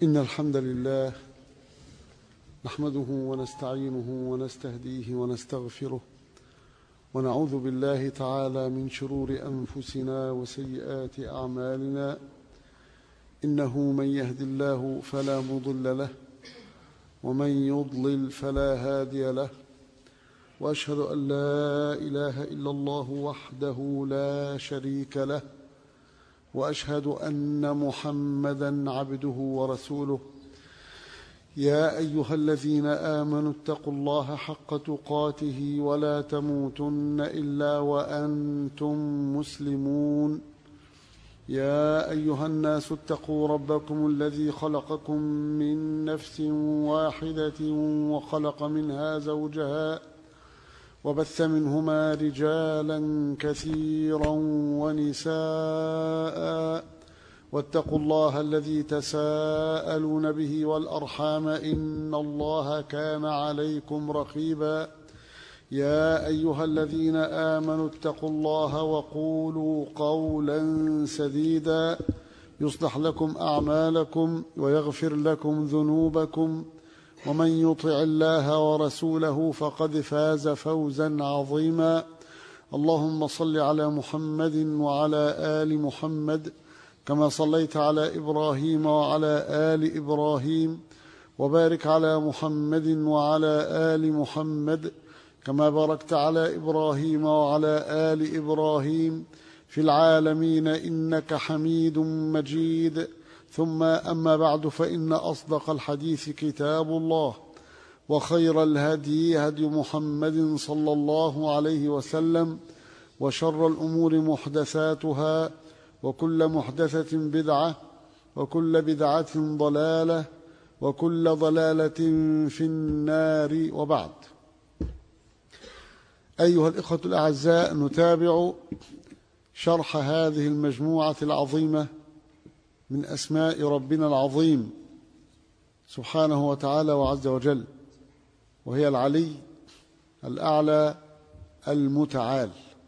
إن الحمد لله نحمده ونستعينه ونستهديه ونستغفره ونعوذ بالله تعالى من شرور أنفسنا وسيئات أعمالنا إنه من يهد الله فلا مضل له ومن يضلل فلا هادي له وأشهد أن لا إله إلا الله وحده لا شريك له واشهد ان محمدا عبده ورسوله يا ايها الذين امنوا اتقوا الله حق تقاته ولا تموتن الا وانتم مسلمون يا ايها الناس اتقوا ربكم الذي خلقكم من نفس واحده وخلق منها زوجها وبث منهما رجالا كثيرا ونساء واتقوا الله الذي تساءلون به والارحام ان الله كان عليكم رقيبا يا ايها الذين امنوا اتقوا الله وقولوا قولا سديدا يصلح لكم اعمالكم ويغفر لكم ذنوبكم ومن يطع الله ورسوله فقد فاز فوزا عظيما اللهم صل على محمد وعلى ال محمد كما صليت على ابراهيم وعلى ال ابراهيم وبارك على محمد وعلى ال محمد كما باركت على ابراهيم وعلى ال ابراهيم في العالمين انك حميد مجيد ثم أما بعد فإن أصدق الحديث كتاب الله وخير الهدي هدي محمد صلى الله عليه وسلم وشر الأمور محدثاتها وكل محدثة بدعة وكل بدعة ضلالة وكل ضلالة في النار وبعد أيها الإخوة الأعزاء نتابع شرح هذه المجموعة العظيمة من اسماء ربنا العظيم سبحانه وتعالى وعز وجل وهي العلي الاعلى المتعال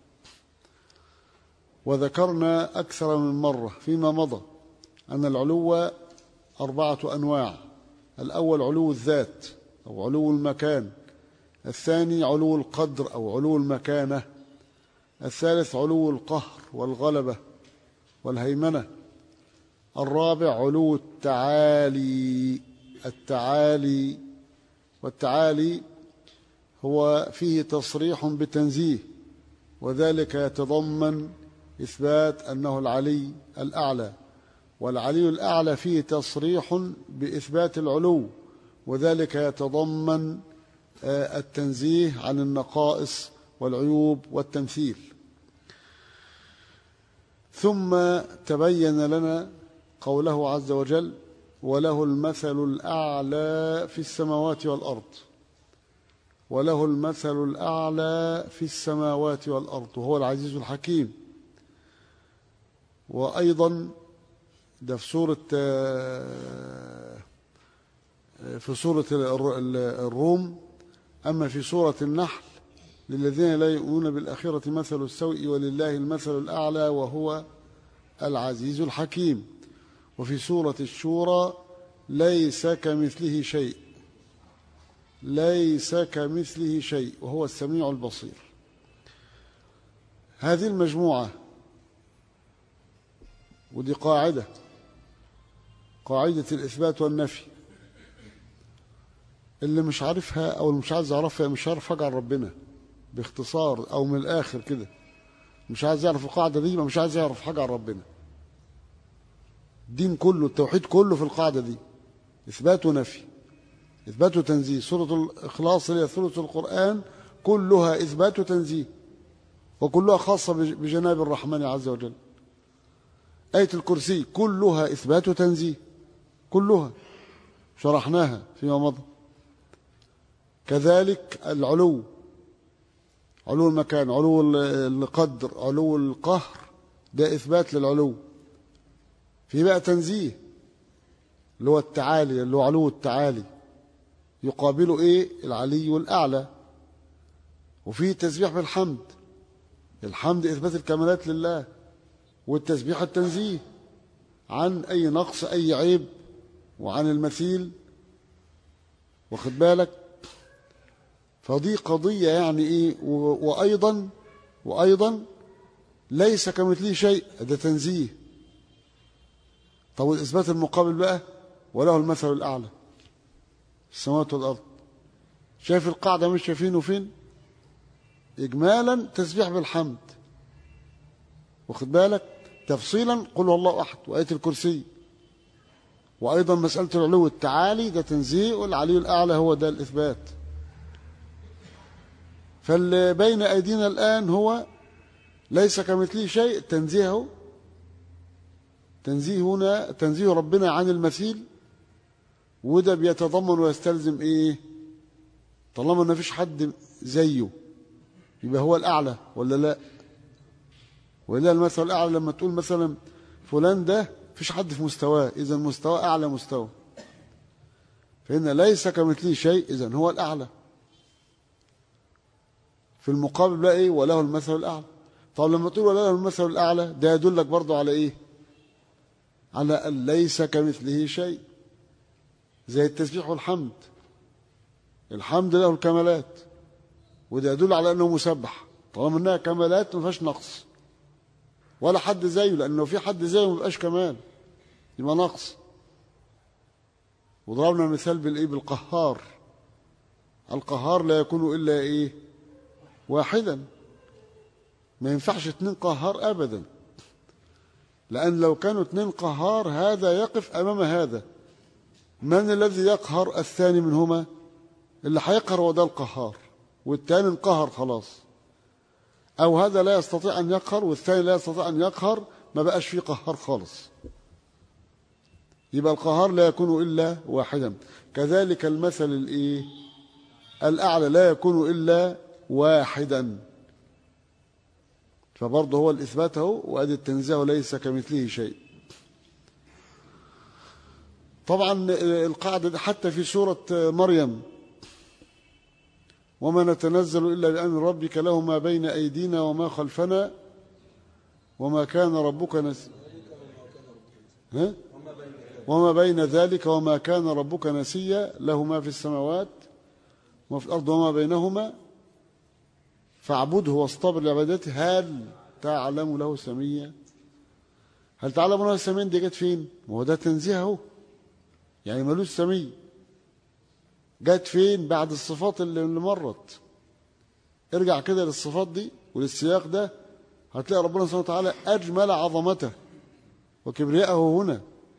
وذكرنا اكثر من مره فيما مضى ان العلو اربعه انواع الاول علو الذات او علو المكان الثاني علو القدر او علو المكانه الثالث علو القهر والغلبه والهيمنه الرابع علو التعالي التعالي والتعالي هو فيه تصريح بتنزيه وذلك يتضمن اثبات انه العلي الاعلى والعلي الاعلى فيه تصريح باثبات العلو وذلك يتضمن التنزيه عن النقائص والعيوب والتمثيل ثم تبين لنا قوله عز وجل وله المثل الأعلى في السماوات والأرض وله المثل الأعلى في السماوات والأرض وهو العزيز الحكيم وأيضا ده في سورة في سورة الروم أما في سورة النحل للذين لا يؤمنون بالآخرة مثل السوء ولله المثل الأعلى وهو العزيز الحكيم وفي سورة الشورى ليس كمثله شيء ليس كمثله شيء وهو السميع البصير هذه المجموعة ودي قاعدة قاعدة الإثبات والنفي اللي مش عارفها أو اللي مش عايز يعرفها مش عارف حاجة عن ربنا باختصار أو من الآخر كده مش عايز يعرف القاعدة دي مش عايز يعرف حاجة عن ربنا الدين كله التوحيد كله في القاعدة دي إثبات ونفي إثبات وتنزيه سورة الإخلاص هي ثلث القرآن كلها إثبات وتنزيه وكلها خاصة بجناب الرحمن عز وجل آية الكرسي كلها إثبات وتنزيه كلها شرحناها فيما مضى كذلك العلو علو المكان علو القدر علو القهر ده إثبات للعلو في بقى تنزيه اللي هو التعالي اللي هو علو التعالي يقابله ايه العلي الاعلى وفي تسبيح بالحمد الحمد اثبات الكمالات لله والتسبيح التنزيه عن اي نقص اي عيب وعن المثيل واخد بالك فدي قضية يعني ايه و- وأيضا وأيضا ليس كمثله شيء ده تنزيه طب الإثبات المقابل بقى وله المثل الأعلى السماوات والأرض شايف القاعدة مش شايفينه فين إجمالا تسبيح بالحمد واخد بالك تفصيلا قل هو الله أحد وآية الكرسي وأيضا مسألة العلو التعالي ده تنزيه والعلي الأعلى هو ده الإثبات فاللي بين أيدينا الآن هو ليس كمثله شيء تنزيهه تنزيه هنا تنزيه ربنا عن المثيل وده بيتضمن ويستلزم ايه طالما ما فيش حد زيه يبقى هو الاعلى ولا لا ولا المثل الاعلى لما تقول مثلا فلان ده فيش حد في مستواه اذا مستواه اعلى مستوى فإن ليس كمثله شيء اذا هو الاعلى في المقابل بقى ايه وله المثل الاعلى طب لما تقول وله المثل الاعلى ده يدلك برضه على ايه على ان ليس كمثله شيء زي التسبيح والحمد الحمد له الكمالات وده يدل على انه مسبح طالما انها كمالات ما فيهاش نقص ولا حد زيه لانه لو في حد زيه ما بيبقاش كمال يبقى نقص وضربنا مثال بالايه بالقهار القهار لا يكون الا ايه واحدا ما ينفعش اتنين قهار ابدا لان لو كانوا اتنين قهار هذا يقف امام هذا من الذي يقهر الثاني منهما اللي هيقهر هو ده القهار والثاني انقهر خلاص او هذا لا يستطيع ان يقهر والثاني لا يستطيع ان يقهر ما بقاش فيه قهار خالص يبقى القهار لا يكون الا واحدا كذلك المثل الايه الاعلى لا يكون الا واحدا فبرضه هو الاثبات اهو وادي التنزيه ليس كمثله شيء طبعا القاعده دي حتى في سوره مريم وما نتنزل الا بامر ربك له ما بين ايدينا وما خلفنا وما كان ربك نس... ها؟ وما بين ذلك وما كان ربك نسيا له ما في السماوات وما في الارض وما بينهما فاعبده واصطبر لعبادته هل تعلم له سميا هل تعلم له سميا دي جت فين ما هو ده تنزيه اهو يعني ملوش سمي جت فين بعد الصفات اللي اللي مرت ارجع كده للصفات دي وللسياق ده هتلاقي ربنا سبحانه وتعالى اجمل عظمته وكبرياءه هنا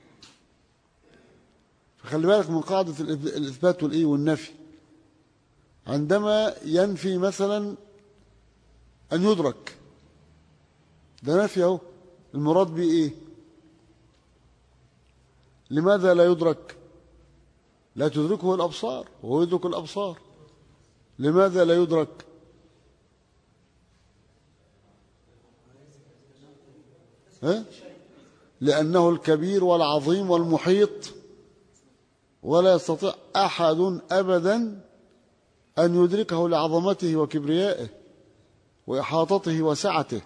فخلي بالك من قاعده الإث- الاثبات والايه والنفي عندما ينفي مثلا أن يدرك ده نفي أهو المراد به إيه لماذا لا يدرك لا تدركه الأبصار وهو يدرك الأبصار لماذا لا يدرك ها؟ لأنه الكبير والعظيم والمحيط ولا يستطيع أحد أبدا أن يدركه لعظمته وكبريائه وإحاطته وسعته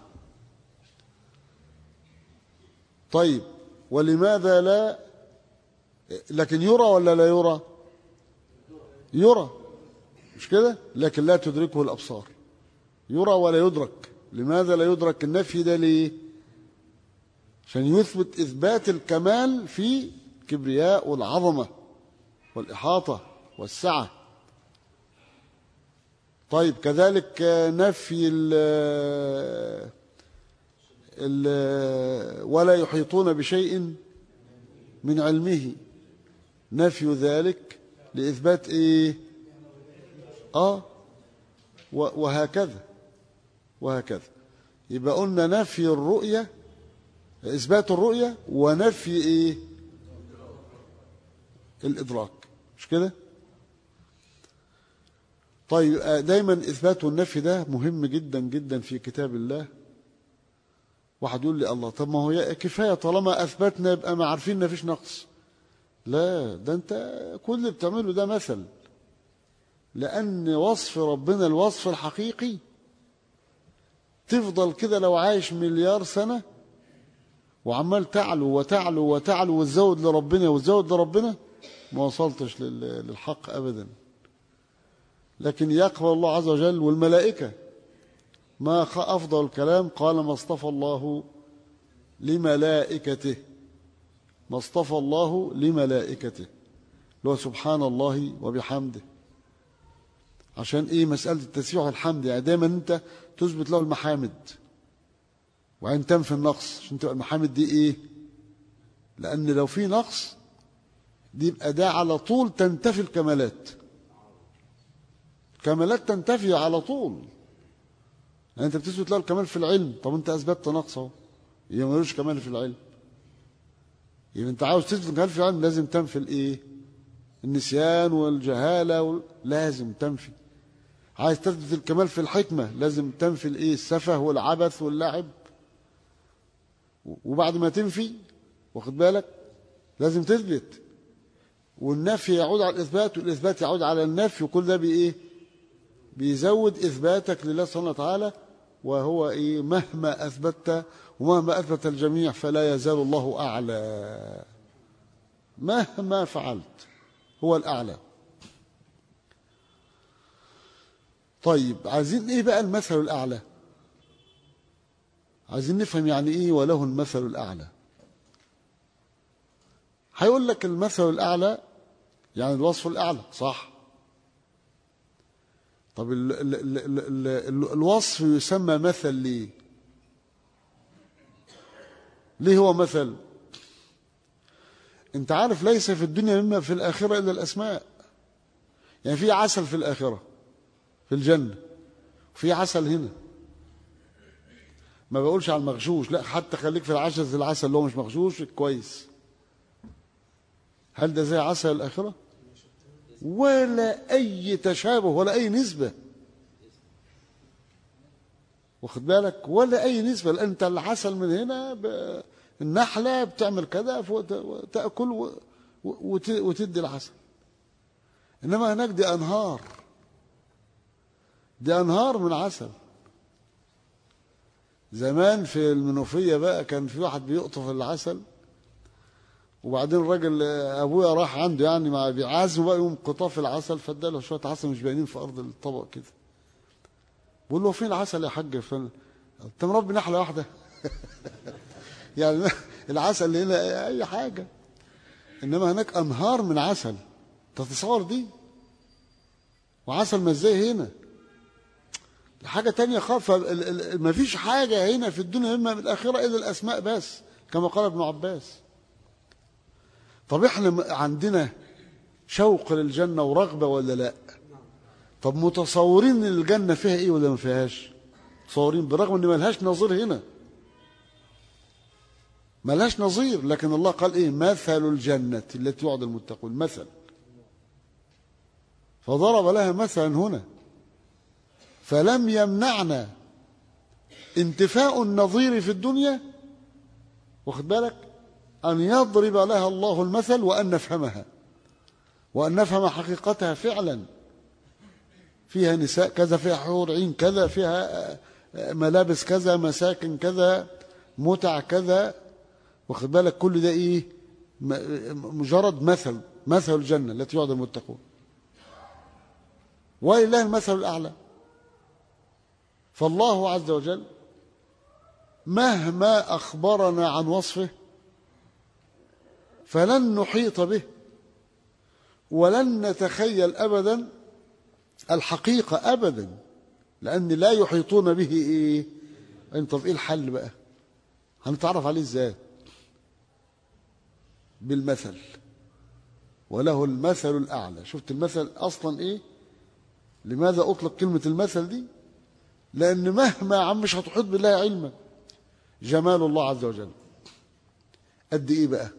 طيب ولماذا لا لكن يرى ولا لا يرى يرى مش كده لكن لا تدركه الأبصار يرى ولا يدرك لماذا لا يدرك النفي ده ليه عشان يثبت إثبات الكمال في الكبرياء والعظمة والإحاطة والسعة طيب كذلك نفي ال ال ولا يحيطون بشيء من علمه نفي ذلك لإثبات إيه آه و- وهكذا وهكذا يبقى قلنا نفي الرؤية إثبات الرؤية ونفي إيه الإدراك مش كده طيب آه، دايما إثبات والنفي ده مهم جدا جدا في كتاب الله واحد يقول لي الله طب ما هو يا- كفاية طالما أثبتنا يبقى ما عارفين إن مفيش نقص لا ده أنت كل اللي بتعمله ده مثل لأن وصف ربنا الوصف الحقيقي تفضل كده لو عايش مليار سنة وعمال تعلو وتعلو وتعلو وتزود لربنا وتزود لربنا ما وصلتش لل- للحق أبدا لكن يقبل الله عز وجل والملائكة ما خ- أفضل الكلام قال ما اصطفى الله لملائكته ما اصطفى الله لملائكته اللي هو سبحان الله وبحمده عشان ايه مسألة التسبيح والحمد يعني دايما انت تثبت له المحامد وعين تنفي النقص عشان تبقى المحامد دي ايه لان لو في نقص دي يبقى ده على طول تنتفي الكمالات كمالات تنتفي على طول يعني انت بتثبت له الكمال في العلم طب انت اثبتت نقص اهو يبقى ملوش كمال في العلم يبقى انت عاوز تثبت الكمال في العلم لازم تنفي الايه النسيان والجهاله وال... لازم تنفي عايز تثبت الكمال في الحكمه لازم تنفي الايه السفه والعبث واللعب وبعد ما تنفي واخد بالك لازم تثبت والنفي يعود على الاثبات والاثبات يعود على النفي وكل ده بايه بيزود اثباتك لله سبحانه وتعالى وهو ايه مهما اثبتت ومهما اثبت الجميع فلا يزال الله اعلى مهما فعلت هو الاعلى طيب عايزين ايه بقى المثل الاعلى عايزين نفهم يعني ايه وله المثل الاعلى هيقول لك المثل الاعلى يعني الوصف الاعلى صح طب ال ال ال ال ال ال الوصف يسمى مثل ليه ليه هو مثل انت عارف ليس في الدنيا مما في الاخره الا الاسماء يعني في عسل في الاخره في الجنه وفي عسل هنا ما بقولش على المغشوش لا حتى خليك في العسل في العسل اللي هو مش مغشوش كويس هل ده زي عسل الاخره ولا اي تشابه ولا اي نسبه واخد بالك ولا اي نسبه لان انت العسل من هنا ب... النحله بتعمل كذا وتاكل و... وت... وتدي العسل انما هناك دي انهار دي انهار من عسل زمان في المنوفيه بقى كان في واحد بيقطف العسل وبعدين الراجل ابويا راح عنده يعني مع بيعازمه بقى يوم قطاف العسل فاداله شويه عسل مش باينين في ارض الطبق كده بقول له فين العسل يا حاج فلان انت مربي نحله واحده يعني العسل اللي هنا اي حاجه انما هناك انهار من عسل تتصور دي وعسل مش زي هنا حاجة تانية خالص ما فيش حاجة هنا في الدنيا مما من الآخرة إلا الأسماء بس كما قال ابن عباس طب احنا عندنا شوق للجنة ورغبة ولا لا طب متصورين ان الجنة فيها ايه ولا ما فيهاش متصورين برغم ان ملهاش نظير هنا ملهاش نظير لكن الله قال ايه مثل الجنة التي يعد المتقون مثل فضرب لها مثلا هنا فلم يمنعنا انتفاء النظير في الدنيا واخد بالك أن يضرب لها الله المثل وأن نفهمها وأن نفهم حقيقتها فعلا فيها نساء كذا فيها حور عين كذا فيها ملابس كذا مساكن كذا متع كذا واخد بالك كل ده ايه مجرد مثل مثل الجنة التي يعد المتقون ولله المثل الأعلى فالله عز وجل مهما أخبرنا عن وصفه فلن نحيط به ولن نتخيل أبدا الحقيقة أبدا لأن لا يحيطون به إيه أنت طب إيه الحل بقى هنتعرف عليه إزاي بالمثل وله المثل الأعلى شفت المثل أصلا إيه لماذا أطلق كلمة المثل دي لأن مهما يا عم مش هتحيط بالله علما جمال الله عز وجل قد إيه بقى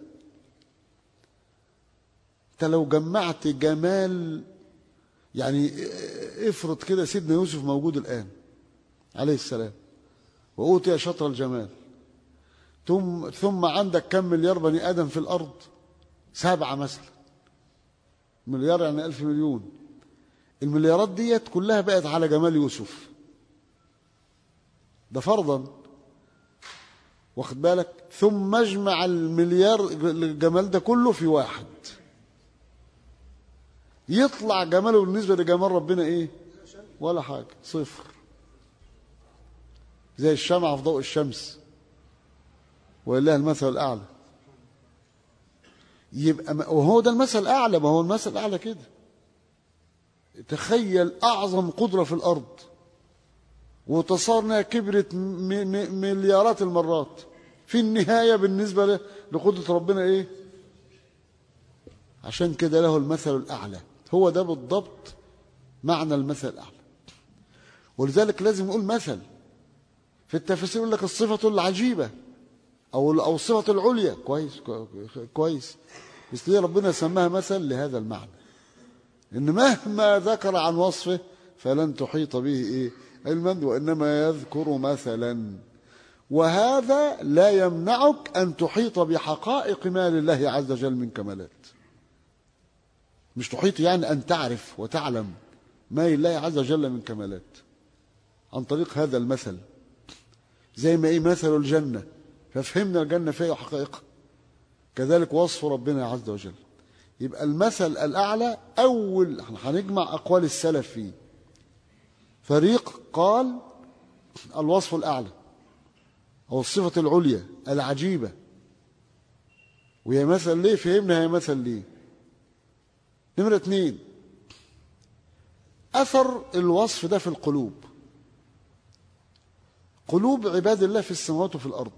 انت لو جمعت جمال يعني افرض كده سيدنا يوسف موجود الآن عليه السلام وأوتي شطر الجمال ثم ثم عندك كم مليار بني آدم في الأرض سبعة مثلا مليار يعني ألف مليون المليارات ديت كلها بقت على جمال يوسف ده فرضا واخد بالك ثم اجمع المليار الجمال ده كله في واحد يطلع جماله بالنسبة لجمال ربنا ايه ولا حاجة صفر زي الشمعة في ضوء الشمس ولله المثل الأعلى يبقى وهو ده المثل الأعلى ما هو المثل الأعلى كده تخيل أعظم قدرة في الأرض وتصارنا كبرت مليارات المرات في النهاية بالنسبة لقدرة ربنا إيه عشان كده له المثل الأعلى هو ده بالضبط معنى المثل الأعلى ولذلك لازم نقول مثل في التفاسير يقول لك الصفة العجيبة أو أو الصفة العليا كويس كويس بس ليه ربنا سماها مثل لهذا المعنى إن مهما ذكر عن وصفه فلن تحيط به إيه علما وإنما يذكر مثلا وهذا لا يمنعك أن تحيط بحقائق ما لله عز وجل من كمالات مش تحيط يعني أن تعرف وتعلم ما لله عز وجل من كمالات عن طريق هذا المثل زي ما ايه مثل الجنة ففهمنا الجنة فيها حقائقها كذلك وصف ربنا عز وجل يبقى المثل الأعلى أول احنا هنجمع أقوال السلف فيه فريق قال الوصف الأعلى أو الصفة العليا العجيبة وهي مثل ليه فهمنا هي مثل ليه نمرة اتنين أثر الوصف ده في القلوب قلوب عباد الله في السماوات وفي الأرض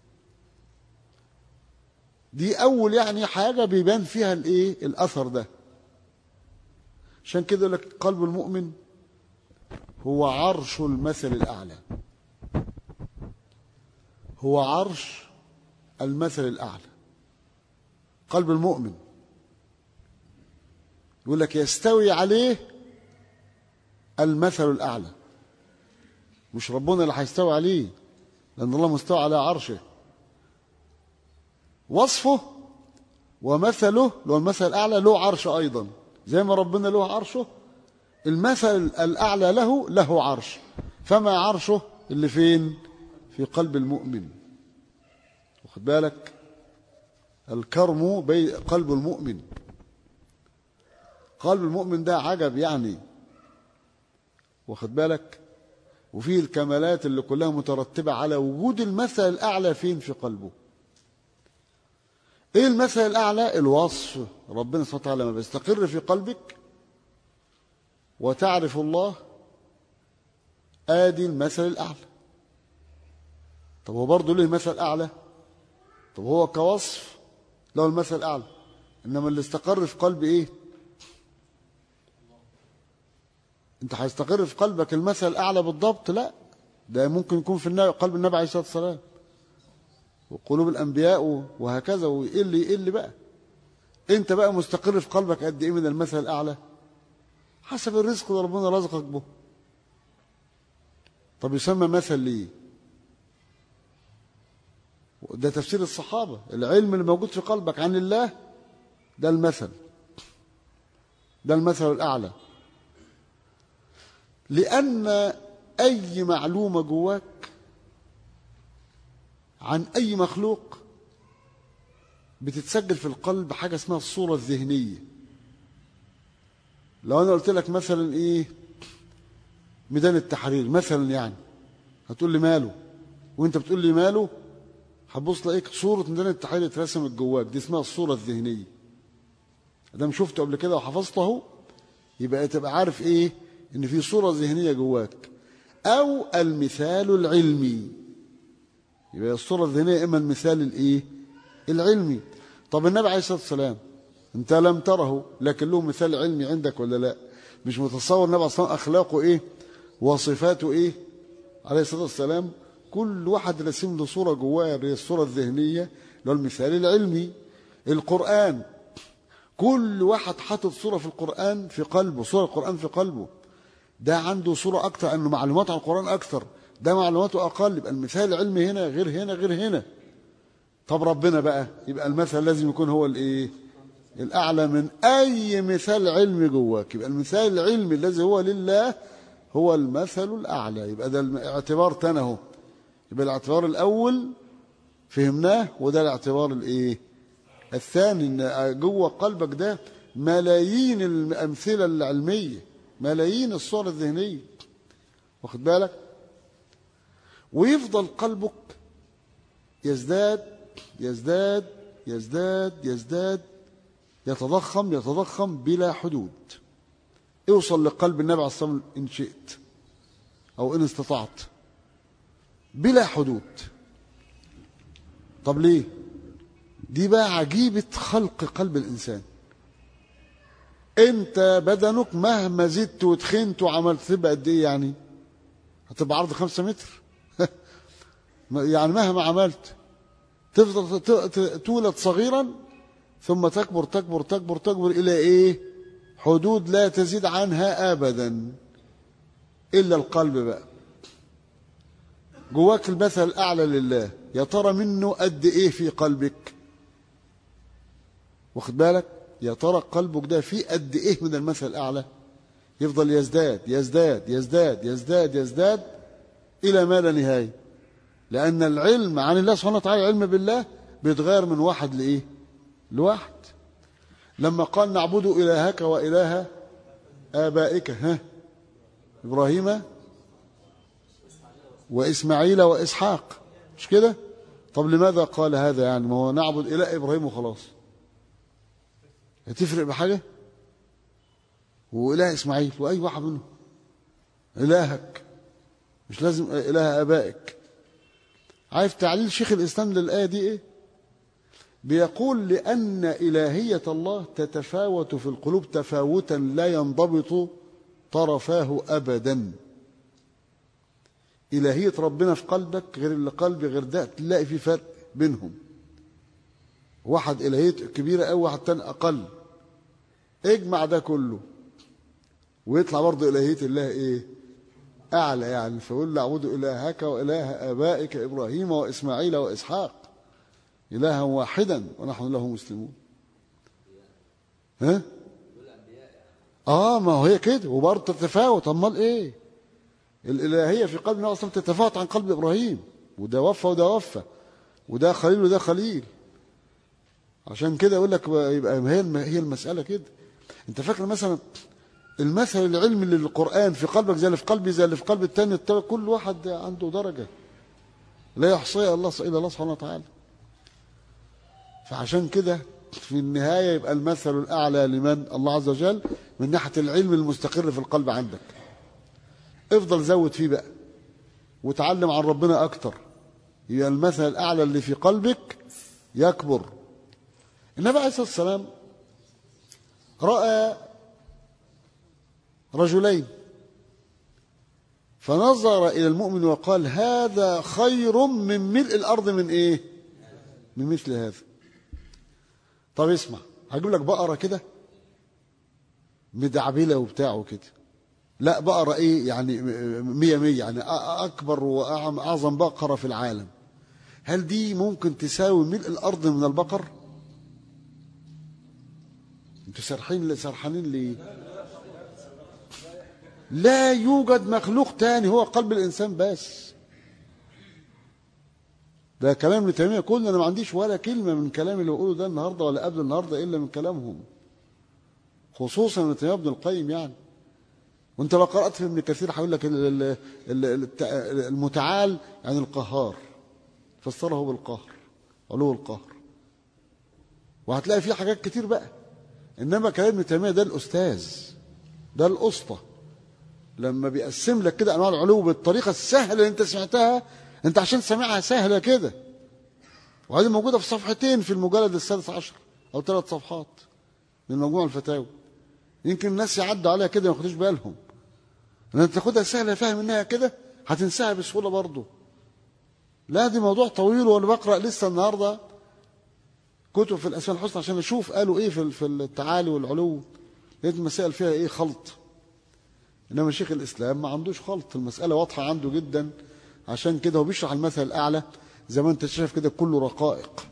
دي أول يعني حاجة بيبان فيها الإيه الأثر ده عشان كده يقول لك قلب المؤمن هو عرش المثل الأعلى هو عرش المثل الأعلى قلب المؤمن يقول لك يستوي عليه المثل الأعلى مش ربنا اللي هيستوي عليه لأن الله مستوى على عرشه وصفه ومثله اللي هو المثل الأعلى له عرش أيضا زي ما ربنا له عرشه المثل الأعلى له له عرش فما عرشه اللي فين في قلب المؤمن واخد بالك الكرم بي قلب المؤمن قلب المؤمن ده عجب يعني واخد بالك وفيه الكمالات اللي كلها مترتبة على وجود المثل الأعلى فين في قلبه ايه المثل الأعلى الوصف ربنا سبحانه وتعالى لما بيستقر في قلبك وتعرف الله آدي المثل الأعلى طب هو برضه ليه مثل أعلى طب هو كوصف له المثل الأعلى إنما اللي استقر في قلبي إيه أنت هيستقر في قلبك المثل الأعلى بالضبط لا ده ممكن يكون في النبي قلب النبي عليه الصلاة والسلام وقلوب الأنبياء وهكذا ويقل يقل بقى أنت بقى مستقر في قلبك قد إيه من المثل الأعلى حسب الرزق اللي ربنا رزقك به طب يسمى مثل ليه ده تفسير الصحابة العلم اللي موجود في قلبك عن الله ده المثل ده المثل الأعلى لأن أي معلومة جواك عن أي مخلوق بتتسجل في القلب حاجة اسمها الصورة الذهنية لو أنا قلت لك مثلا إيه ميدان التحرير مثلا يعني هتقول لي ماله وانت بتقول لي ماله هتبص تلاقيك صورة ميدان التحرير اترسمت جواك دي اسمها الصورة الذهنية ادام شفته قبل كده وحفظته يبقى تبقى عارف ايه ان في صورة ذهنية جواك او المثال العلمي يبقى الصورة الذهنية اما المثال الايه العلمي طب النبي عليه الصلاة والسلام انت لم تره لكن له مثال علمي عندك ولا لا مش متصور النبي اصلا اخلاقه ايه وصفاته ايه عليه الصلاة والسلام كل واحد رسم له صورة جواه الصورة الذهنية اللي هو المثال العلمي القرآن كل واحد حاطط صورة في القرآن في قلبه صورة القرآن في قلبه ده عنده صورة أكتر أنه معلومات عن القرآن أكتر ده معلوماته أقل يبقى المثال العلمي هنا غير هنا غير هنا طب ربنا بقى يبقى المثل لازم يكون هو الإيه الأعلى من أي مثال علمي جواك يبقى المثال العلمي الذي هو لله هو المثل الأعلى يبقى ده اعتبار تاني اهو يبقى الاعتبار الأول فهمناه وده الاعتبار الايه الثاني ان جوه قلبك ده ملايين الامثله العلميه ملايين الصور الذهنيه واخد بالك ويفضل قلبك يزداد يزداد يزداد يزداد يتضخم يتضخم بلا حدود اوصل لقلب النبي عليه الصلاه والسلام ان شئت او ان استطعت بلا حدود طب ليه دي بقى عجيبة خلق قلب الإنسان انت بدنك مهما زدت وتخنت وعملت تبقى قد ايه يعني هتبقى عرض خمسة متر يعني مهما عملت تفضل تولد صغيرا ثم تكبر تكبر تكبر تكبر الى ايه حدود لا تزيد عنها ابدا الا القلب بقى جواك المثل الاعلى لله يا ترى منه قد ايه في قلبك واخد بالك يا ترى قلبك ده فيه قد ايه من المثل الاعلى يفضل يزداد يزداد يزداد يزداد يزداد الى ما لا نهايه لان العلم عن الله سبحانه وتعالى علم بالله بيتغير من واحد لايه لواحد لما قال نعبد الهك واله ابائك ها ابراهيم واسماعيل واسحاق مش كده طب لماذا قال هذا يعني ما هو نعبد اله ابراهيم وخلاص هتفرق بحاجه واله اسماعيل واي واحد منهم الهك مش لازم اله ابائك عارف تعليل شيخ الاسلام للايه دي ايه بيقول لان الهيه الله تتفاوت في القلوب تفاوتا لا ينضبط طرفاه ابدا إلهية ربنا في قلبك غير اللي قلبي غير ده تلاقي في فرق بينهم واحد إلهية كبيرة أو واحد تاني أقل اجمع ده كله ويطلع برضه إلهية الله إيه أعلى يعني فيقول اعبد إلهك وإله آبائك إبراهيم وإسماعيل وإسحاق إلها واحدا ونحن له مسلمون ها اه ما هو هي كده وبرضه تتفاوت امال ايه الإلهية في قلب النبي أصلا تتفاوت عن قلب إبراهيم وده وفى وده وفى وده خليل وده خليل عشان كده يقول لك يبقى هي هي المسألة كده أنت فاكر مثلا المثل العلمي للقرآن في قلبك زي اللي في قلبي زي اللي في قلب التاني كل واحد عنده درجة لا يحصيها الله إلا الله سبحانه وتعالى فعشان كده في النهاية يبقى المثل الأعلى لمن الله عز وجل من ناحية العلم المستقر في القلب عندك افضل زود فيه بقى وتعلم عن ربنا اكتر يبقى المثل الاعلى اللي في قلبك يكبر النبي عليه الصلاه والسلام راى رجلين فنظر الى المؤمن وقال هذا خير من ملء الارض من ايه من مثل هذا طب اسمع هجيب لك بقره كده مدعبله وبتاع وكده لا بقرة ايه يعني مية مية يعني اكبر واعظم بقرة في العالم هل دي ممكن تساوي ملء الارض من البقر انتوا سرحين سرحانين ليه لا يوجد مخلوق تاني هو قلب الانسان بس ده كلام ابن تيميه كله انا ما عنديش ولا كلمه من كلام اللي بقوله ده النهارده ولا قبل النهارده الا من كلامهم خصوصا ابن تيميه ابن القيم يعني وانت لو قرات في ابن كثير هيقول لك المتعال يعني القهار فسره بالقهر علو القهر وهتلاقي فيه حاجات كتير بقى انما كلام ابن تيميه ده الاستاذ ده الاسطى لما بيقسم لك كده انواع العلو بالطريقه السهله اللي انت سمعتها انت عشان سامعها سهله كده وهذه موجوده في صفحتين في المجلد السادس عشر او ثلاث صفحات من مجموع الفتاوى يمكن الناس يعدوا عليها كده ما ياخدوش بالهم لما تاخدها سهله فاهم انها كده هتنساها بسهوله برضه لا دي موضوع طويل وانا بقرا لسه النهارده كتب في الاسماء الحسنى عشان اشوف قالوا ايه في في التعالي والعلو لقيت المسائل فيها ايه خلط انما شيخ الاسلام ما عندوش خلط المساله واضحه عنده جدا عشان كده هو بيشرح المثل الاعلى زي ما انت شايف كده كله رقائق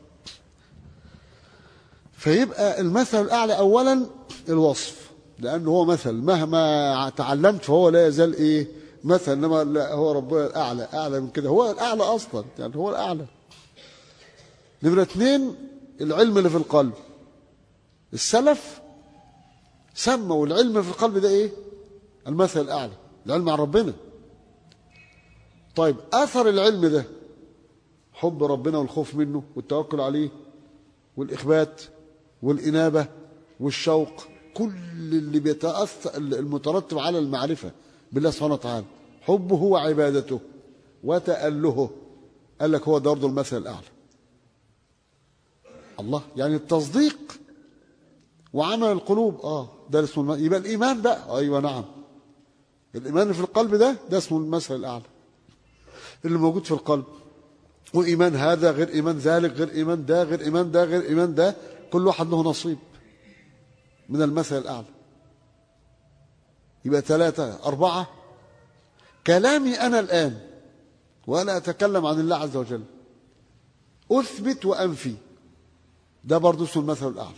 فيبقى المثل الاعلى اولا الوصف لانه هو مثل مهما تعلمت فهو لا يزال ايه مثل انما لا هو ربنا الاعلى اعلى من كده هو الاعلى اصلا يعني هو الاعلى نمرة اتنين العلم اللي في القلب السلف سموا العلم في القلب ده ايه المثل الاعلى العلم عن ربنا طيب اثر العلم ده حب ربنا والخوف منه والتوكل عليه والاخبات والانابه والشوق كل اللي بيتاثر المترتب على المعرفه بالله سبحانه وتعالى حبه وعبادته وتألهه قال لك هو ده برضه المثل الاعلى الله يعني التصديق وعمل القلوب اه ده اسمه الم... يبقى الايمان بقى ايوه نعم الايمان اللي في القلب ده ده اسمه المثل الاعلى اللي موجود في القلب وايمان هذا غير ايمان ذلك غير ايمان ده غير ايمان ده غير ايمان ده كل واحد له نصيب من المثل الاعلى يبقى ثلاثة أربعة كلامي أنا الآن وأنا أتكلم عن الله عز وجل أثبت وأنفي ده برضه اسمه المثل الأعلى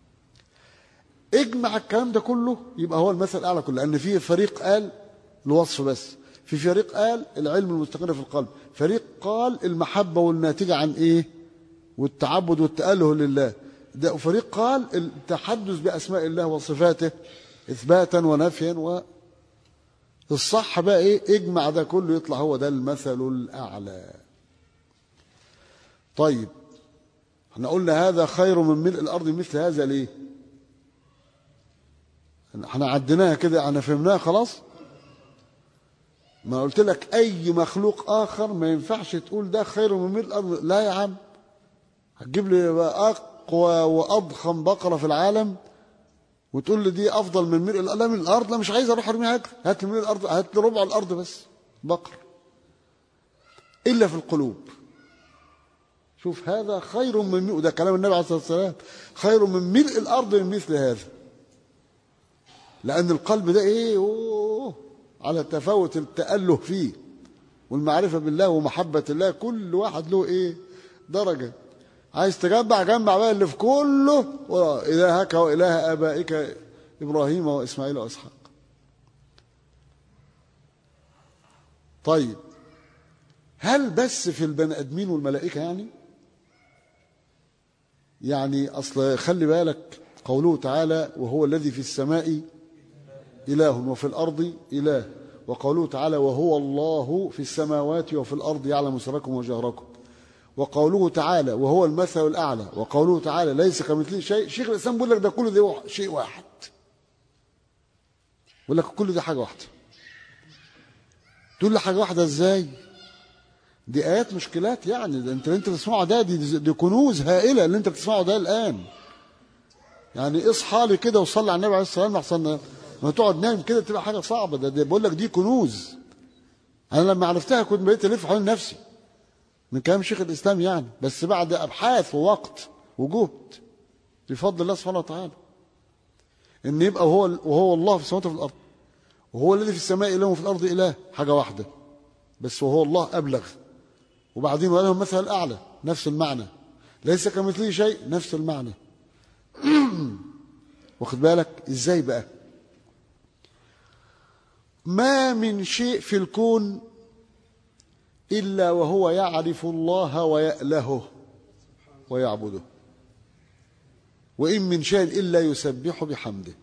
اجمع الكلام ده كله يبقى هو المثل الأعلى كله لأن في فريق قال الوصف بس في فريق قال العلم المستقر في القلب فريق قال المحبة والناتجة عن إيه والتعبد والتأله لله ده فريق قال التحدث بأسماء الله وصفاته إثباتا ونفيا و الصح بقى إيه اجمع ده كله يطلع هو ده المثل الأعلى طيب احنا قلنا هذا خير من ملء الأرض مثل هذا ليه احنا عديناها كده احنا فهمناها خلاص ما قلت لك اي مخلوق اخر ما ينفعش تقول ده خير من ملء الارض لا يا عم هتجيب لي اقوى واضخم بقره في العالم وتقول لي دي افضل من ملء الارض لا من الارض لا مش عايز اروح ارميها هات هات لي ملء الارض هات لي ربع الارض بس بقر الا في القلوب شوف هذا خير من ملء ده كلام النبي عليه الصلاه والسلام خير من ملء الارض من مثل هذا لأن القلب ده إيه أوه على تفاوت التأله فيه والمعرفة بالله ومحبة الله كل واحد له إيه درجة عايز تجمع جمع بقى اللي في كله إلهك وإله آبائك إبراهيم وإسماعيل وإسحاق طيب هل بس في البني آدمين والملائكة يعني يعني أصل خلي بالك قوله تعالى وهو الذي في السماء إله وفي الأرض إله وقوله تعالى وهو الله في السماوات وفي الأرض يعلم سركم وجهركم وقوله تعالى وهو المثل الأعلى وقوله تعالى ليس كمثله شيء شيخ الإسلام بيقول لك ده كله ده شيء واحد بيقول لك كل ده حاجة واحدة تقول لي حاجة واحدة ازاي دي آيات مشكلات يعني ده انت اللي انت بتسمعه ده دي, دي كنوز هائلة اللي انت بتسمعه ده الآن يعني اصحى لي كده وصلي على النبي عليه الصلاة والسلام احسن ما تقعد نايم كده تبقى حاجه صعبه ده, ده بقول لك دي كنوز انا لما عرفتها كنت بقيت الف حوالين نفسي من كلام شيخ الاسلام يعني بس بعد ابحاث ووقت وجهد بفضل الله سبحانه وتعالى ان يبقى هو وهو الله في السماوات وفي الارض وهو الذي في السماء اله وفي الارض اله حاجه واحده بس وهو الله ابلغ وبعدين ولهم مثل الاعلى نفس المعنى ليس كمثله شيء نفس المعنى واخد بالك ازاي بقى ما من شيء في الكون إلا وهو يعرف الله ويألهه ويعبده وإن من شيء إلا يسبح بحمده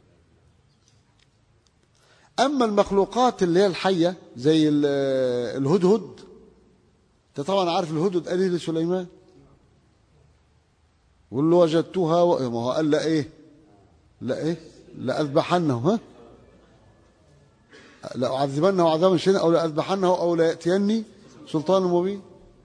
أما المخلوقات اللي هي الحية زي الهدهد أنت طبعا عارف الهدهد قال إيه لسليمان يقول له وجدتها و... ما هو قال لا إيه لا إيه لأذبحنه ها لأعذبنه عذابا شديدا أو لأذبحنه أو ليأتيني سلطان مبين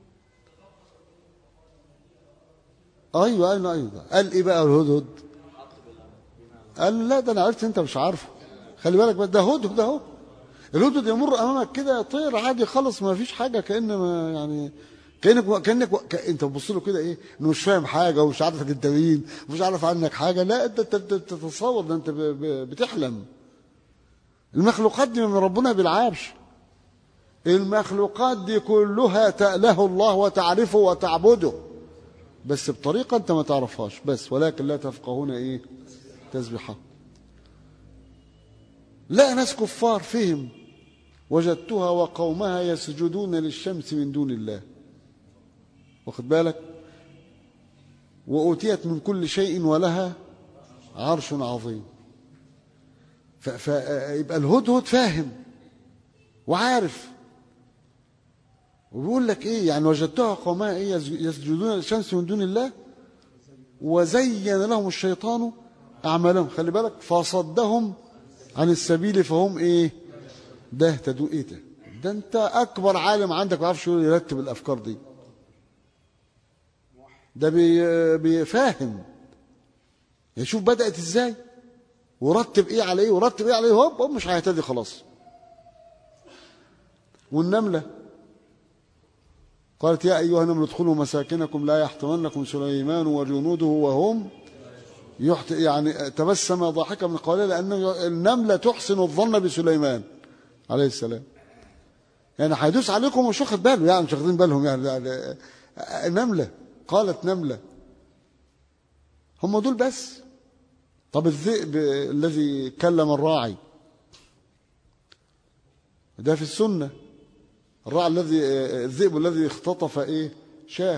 أيوة أيوة أيوة قال إيه بقى الهدهد قال لا ده أنا عرفت أنت مش عارفه خلي بالك بقى ده هدهد أهو الهدهد يمر أمامك كده طير عادي خالص ما فيش حاجة كأن ما يعني كأنك كأنك ك... أنت بتبص له كده إيه إنه مش فاهم حاجة ومش عارفك أنت مين ومش عارف عنك حاجة لا أنت تتصور ده أنت ب... ب... بتحلم المخلوقات دي من ربنا بالعابش المخلوقات دي كلها تأله الله وتعرفه وتعبده بس بطريقة أنت ما تعرفهاش بس ولكن لا تفقهون إيه تسبحه لا ناس كفار فهم وجدتها وقومها يسجدون للشمس من دون الله واخد بالك وأوتيت من كل شيء ولها عرش عظيم فيبقى الهدهد فاهم وعارف وبيقول لك ايه يعني وجدتها قوما ايه يسجدون للشمس من دون الله وزين لهم الشيطان اعمالهم خلي بالك فصدهم عن السبيل فهم ايه ده اهتدوا ايه ده ده انت اكبر عالم عندك ما يعرفش يرتب الافكار دي ده بي بيفاهم يشوف بدات ازاي ورتب ايه على ايه ورتب ايه على ايه هوب هوب مش هيهتدي خلاص والنمله قالت يا ايها النمل ادخلوا مساكنكم لا يحطمنكم سليمان وجنوده وهم يحت... يعني تبسم ضاحكا من قوله لان النمله تحسن الظن بسليمان عليه السلام يعني هيدوس عليكم مش واخد باله يعني مش واخدين بالهم يعني, يعني نمله قالت نمله هم دول بس طب الذئب الذي كلم الراعي ده في السنة الراعي الذي الذئب الذي اختطف ايه شاه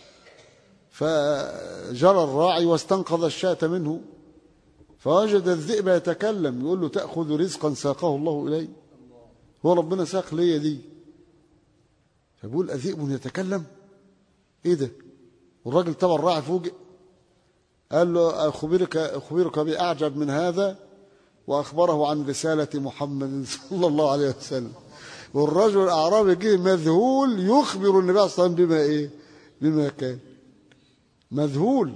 فجرى الراعي واستنقذ الشاة منه فوجد الذئب يتكلم يقول له تأخذ رزقا ساقه الله إلي هو ربنا ساق لي دي فبيقول أذئب يتكلم ايه ده والراجل طبعا الراعي فوجئ قال له أخبرك, أخبرك بأعجب من هذا وأخبره عن رسالة محمد صلى الله عليه وسلم والرجل الأعرابي جه مذهول يخبر النبي صلى الله عليه وسلم بما إيه بما كان مذهول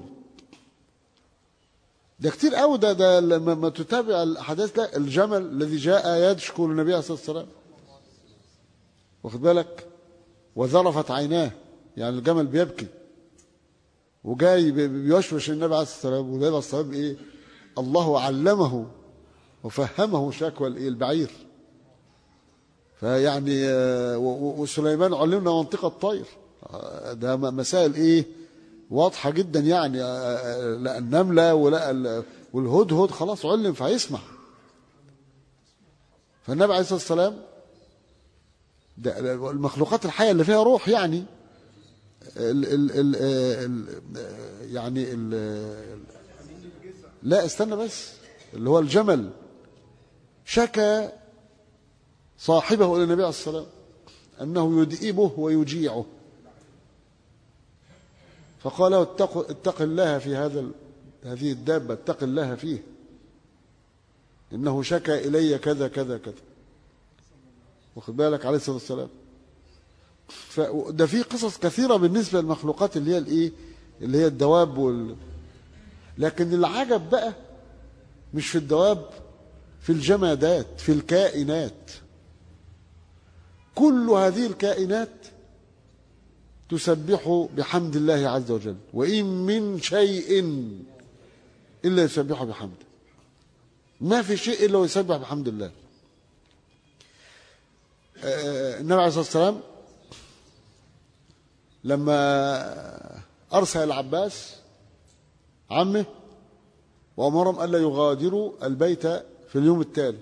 ده كتير قوي ده ده لما تتابع الاحداث لا الجمل الذي جاء يشكو النبي عليه الصلاه والسلام واخد بالك وذرفت عيناه يعني الجمل بيبكي وجاي بيوشوش النبي عليه الصلاه والسلام والنبي عليه الصلاه والسلام ايه الله علمه وفهمه شكوى البعير فيعني وسليمان علمنا منطقة الطير ده مسائل ايه واضحة جدا يعني لا النملة ولا والهدهد خلاص علم فهيسمع فالنبي عليه الصلاة والسلام ده المخلوقات الحية اللي فيها روح يعني ال ال ال ال يعني ال لا استنى بس اللي هو الجمل شكى صاحبه إلى النبي عليه الصلاة والسلام أنه يدئبه ويجيعه فقال له اتق, اتق الله في هذا هذه الدابة اتق الله فيه إنه شكى إلي كذا كذا كذا واخد بالك عليه الصلاة والسلام فده في قصص كثيرة بالنسبة للمخلوقات اللي هي الايه اللي هي الدواب وال... لكن العجب بقى مش في الدواب في الجمادات في الكائنات كل هذه الكائنات تسبح بحمد الله عز وجل وإن من شيء إلا يسبح بحمده ما في شيء إلا يسبح بحمد الله النبي عليه الصلاة والسلام لما أرسل العباس عمه وأمرهم ألا يغادروا البيت في اليوم التالي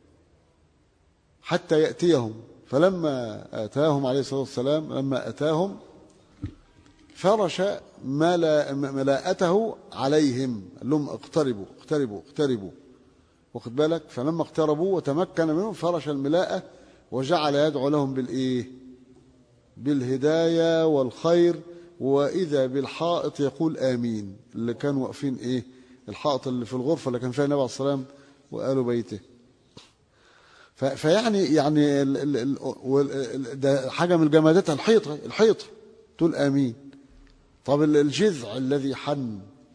حتى يأتيهم فلما أتاهم عليه الصلاة والسلام لما أتاهم فرش ملاءته عليهم قال لهم اقتربوا اقتربوا اقتربوا واخد بالك فلما اقتربوا وتمكن منهم فرش الملاءة وجعل يدعو لهم بالإيه بالهداية والخير وإذا بالحائط يقول آمين اللي كانوا واقفين إيه الحائط اللي في الغرفة اللي كان فيها النبي عليه الصلاة والسلام وقالوا بيته فيعني يعني ال ال ال ده حاجة من الجمادات الحيطة الحيطة تقول آمين طب الجذع الذي حن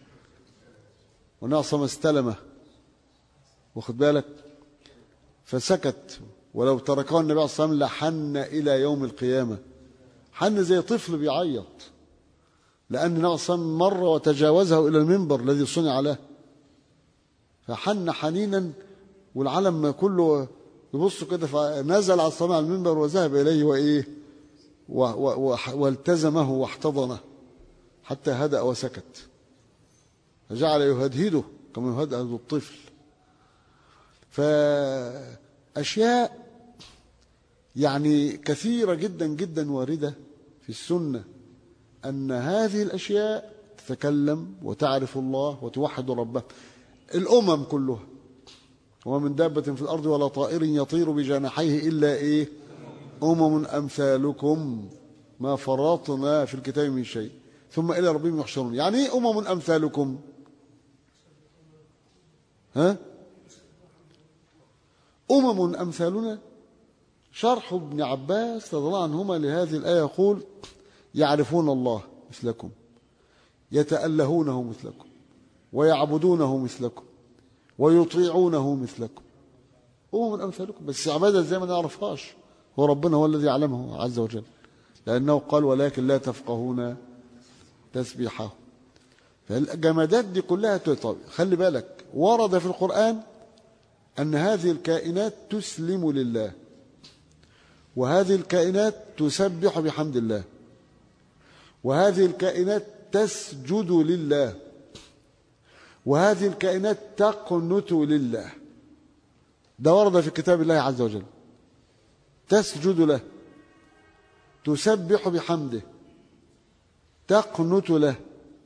ونعصم استلمه واخد بالك فسكت ولو تركه النبي عليه الصلاة والسلام لحن إلى يوم القيامة حن زي طفل بيعيط لأن النبي عليه الصلاة والسلام مر وتجاوزه إلى المنبر الذي صنع له فحن حنينا والعالم كله يبص كده فنزل على الصلاة على المنبر وذهب إليه وإيه والتزمه واحتضنه حتى هدأ وسكت فجعل يهدهده كما يهدهد الطفل فأشياء يعني كثيرة جدا جدا واردة في السنة أن هذه الأشياء تتكلم وتعرف الله وتوحد ربها الأمم كلها ومن دابة في الأرض ولا طائر يطير بجناحيه إلا إيه أمم أمثالكم ما فرطنا في الكتاب من شيء ثم إلى ربهم يحشرون يعني إيه أمم أمثالكم ها أمم أمثالنا شرح ابن عباس رضي الله عنهما لهذه الآية يقول يعرفون الله مثلكم يتألهونه مثلكم ويعبدونه مثلكم ويطيعونه مثلكم أمم أمثالكم بس عبادة زي ما نعرفهاش هو ربنا هو الذي يعلمه عز وجل لأنه قال ولكن لا تفقهون تسبيحه فالجمادات دي كلها طب خلي بالك ورد في القرآن أن هذه الكائنات تسلم لله وهذه الكائنات تسبح بحمد الله وهذه الكائنات تسجد لله وهذه الكائنات تقنت لله ده ورد في كتاب الله عز وجل تسجد له تسبح بحمده تقنت له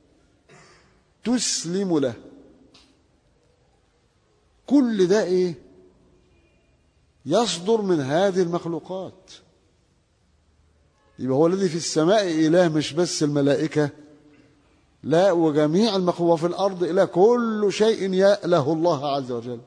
تسلم له كل ده ايه يصدر من هذه المخلوقات يبقى هو الذي في السماء إله مش بس الملائكة لا وجميع المخلوقات في الأرض إله كل شيء يأله الله عز وجل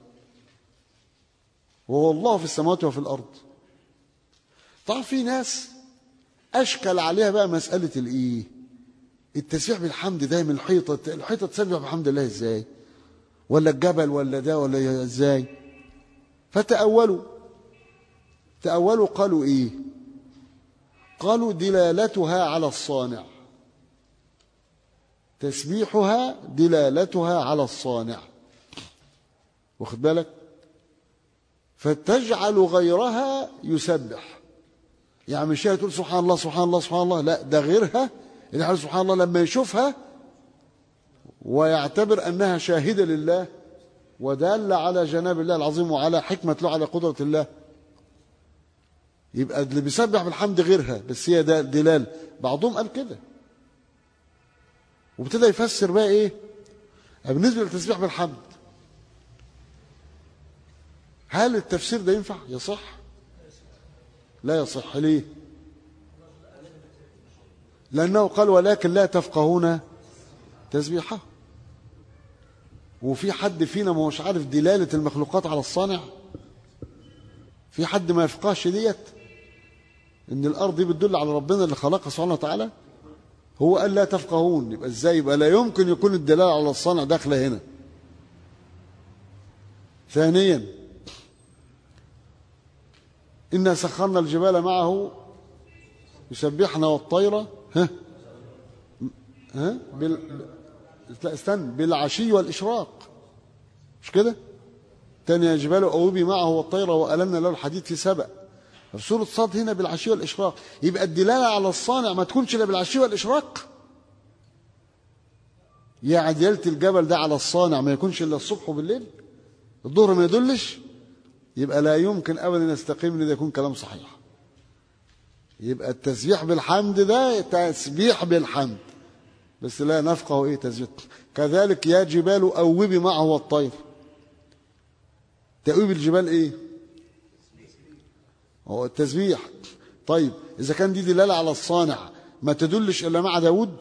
وهو الله في السماوات وفي الأرض طبعا في ناس أشكل عليها بقى مسألة الإيه التسبيح بالحمد ده من الحيطة الحيطة تسبح بحمد الله إزاي ولا الجبل ولا ده ولا إزاي فتأولوا تأولوا قالوا إيه قالوا دلالتها على الصانع تسبيحها دلالتها على الصانع واخد بالك فتجعل غيرها يسبح يعني مش هي تقول سبحان الله سبحان الله سبحان الله لا ده غيرها اللي حال سبحان الله لما يشوفها ويعتبر أنها شاهدة لله ودالة على جناب الله العظيم وعلى حكمة له على قدرة الله يبقى اللي بيسبح بالحمد غيرها بس هي ده دلال بعضهم قال كده وابتدى يفسر بقى ايه بالنسبه للتسبيح بالحمد هل التفسير ده ينفع يصح لا يصح ليه لانه قال ولكن لا تفقهون تسبيحه وفي حد فينا ما هوش عارف دلاله المخلوقات على الصانع في حد ما يفقهش ديت ان الارض دي بتدل على ربنا اللي خلقها سبحانه وتعالى هو قال لا تفقهون يبقى ازاي يبقى لا يمكن يكون الدلاله على الصانع داخله هنا ثانيا إنا سخرنا الجبال معه يسبحنا والطير ها ها بال... لا استنى بالعشي والإشراق مش كده تاني جبال أوبي معه والطير وألمنا له الحديد في سبأ في سورة صاد هنا بالعشي والإشراق يبقى الدلالة على الصانع ما تكونش إلا بالعشي والإشراق يعني دلالة الجبل ده على الصانع ما يكونش إلا الصبح وبالليل الظهر ما يدلش يبقى لا يمكن أبدا يستقيم إن ده يكون كلام صحيح يبقى التسبيح بالحمد ده تسبيح بالحمد بس لا نفقه ايه تسبيح كذلك يا جبال أوبي معه الطير تأويب الجبال ايه هو التسبيح طيب إذا كان دي دلالة على الصانع ما تدلش إلا مع داود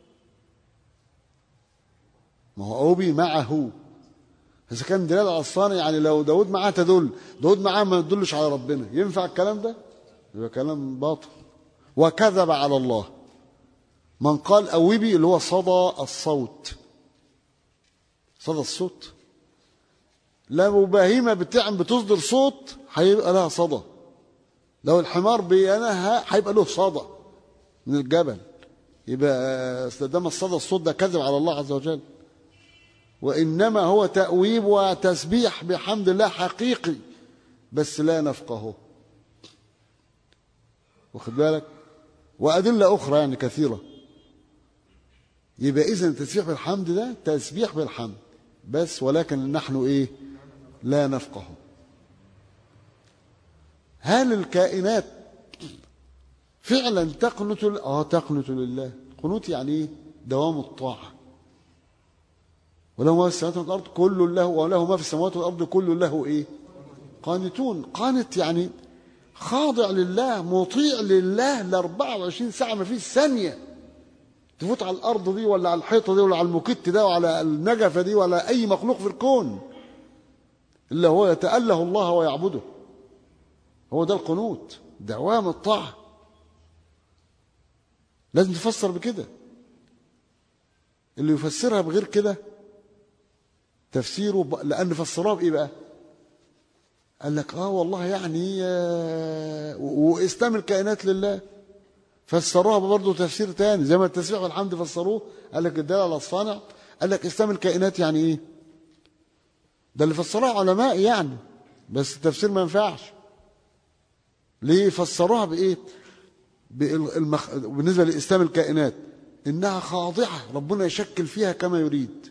ما هو أوبي معه إذا كان دلالة على الصانع يعني لو داود معاه تدل داود معاه ما تدلش على ربنا ينفع الكلام ده يبقى كلام باطل وكذب على الله من قال أوبي اللي هو صدى الصوت صدى الصوت لو بهيمة بتعم بتصدر صوت هيبقى لها صدى لو الحمار بينها هيبقى له صدى من الجبل يبقى استخدام الصدى الصوت ده كذب على الله عز وجل وإنما هو تأويب وتسبيح بحمد الله حقيقي بس لا نفقهه واخد بالك وأدلة أخرى يعني كثيرة يبقى إذن التسبيح بالحمد ده تسبيح بالحمد بس ولكن نحن إيه لا نفقه هل الكائنات فعلا تقنت اه تقنت لله قنوت يعني ايه دوام الطاعه وله ما في السماوات والارض كل له وله ما في السماوات والارض كل له ايه قانتون قانت يعني خاضع لله مطيع لله ل 24 ساعه ما فيش ثانيه تفوت على الارض دي ولا على الحيطه دي ولا على المكت ده ولا النجفه دي ولا اي مخلوق في الكون الا هو يتاله الله ويعبده هو ده القنوت دوام الطاعه لازم تفسر بكده اللي يفسرها بغير كده تفسيره ب... لان فسروها بايه بقى قال لك اه والله يعني آه واسلام الكائنات لله فسروها برضه تفسير تاني زي ما التسبيح والحمد فسروه قال لك الدلاله على الصانع قال لك اسلام الكائنات يعني ايه ده اللي فسروها علماء يعني بس التفسير ما ينفعش ليه فسروها بايه بالمخ... بالنسبه لاسلام الكائنات انها خاضعه ربنا يشكل فيها كما يريد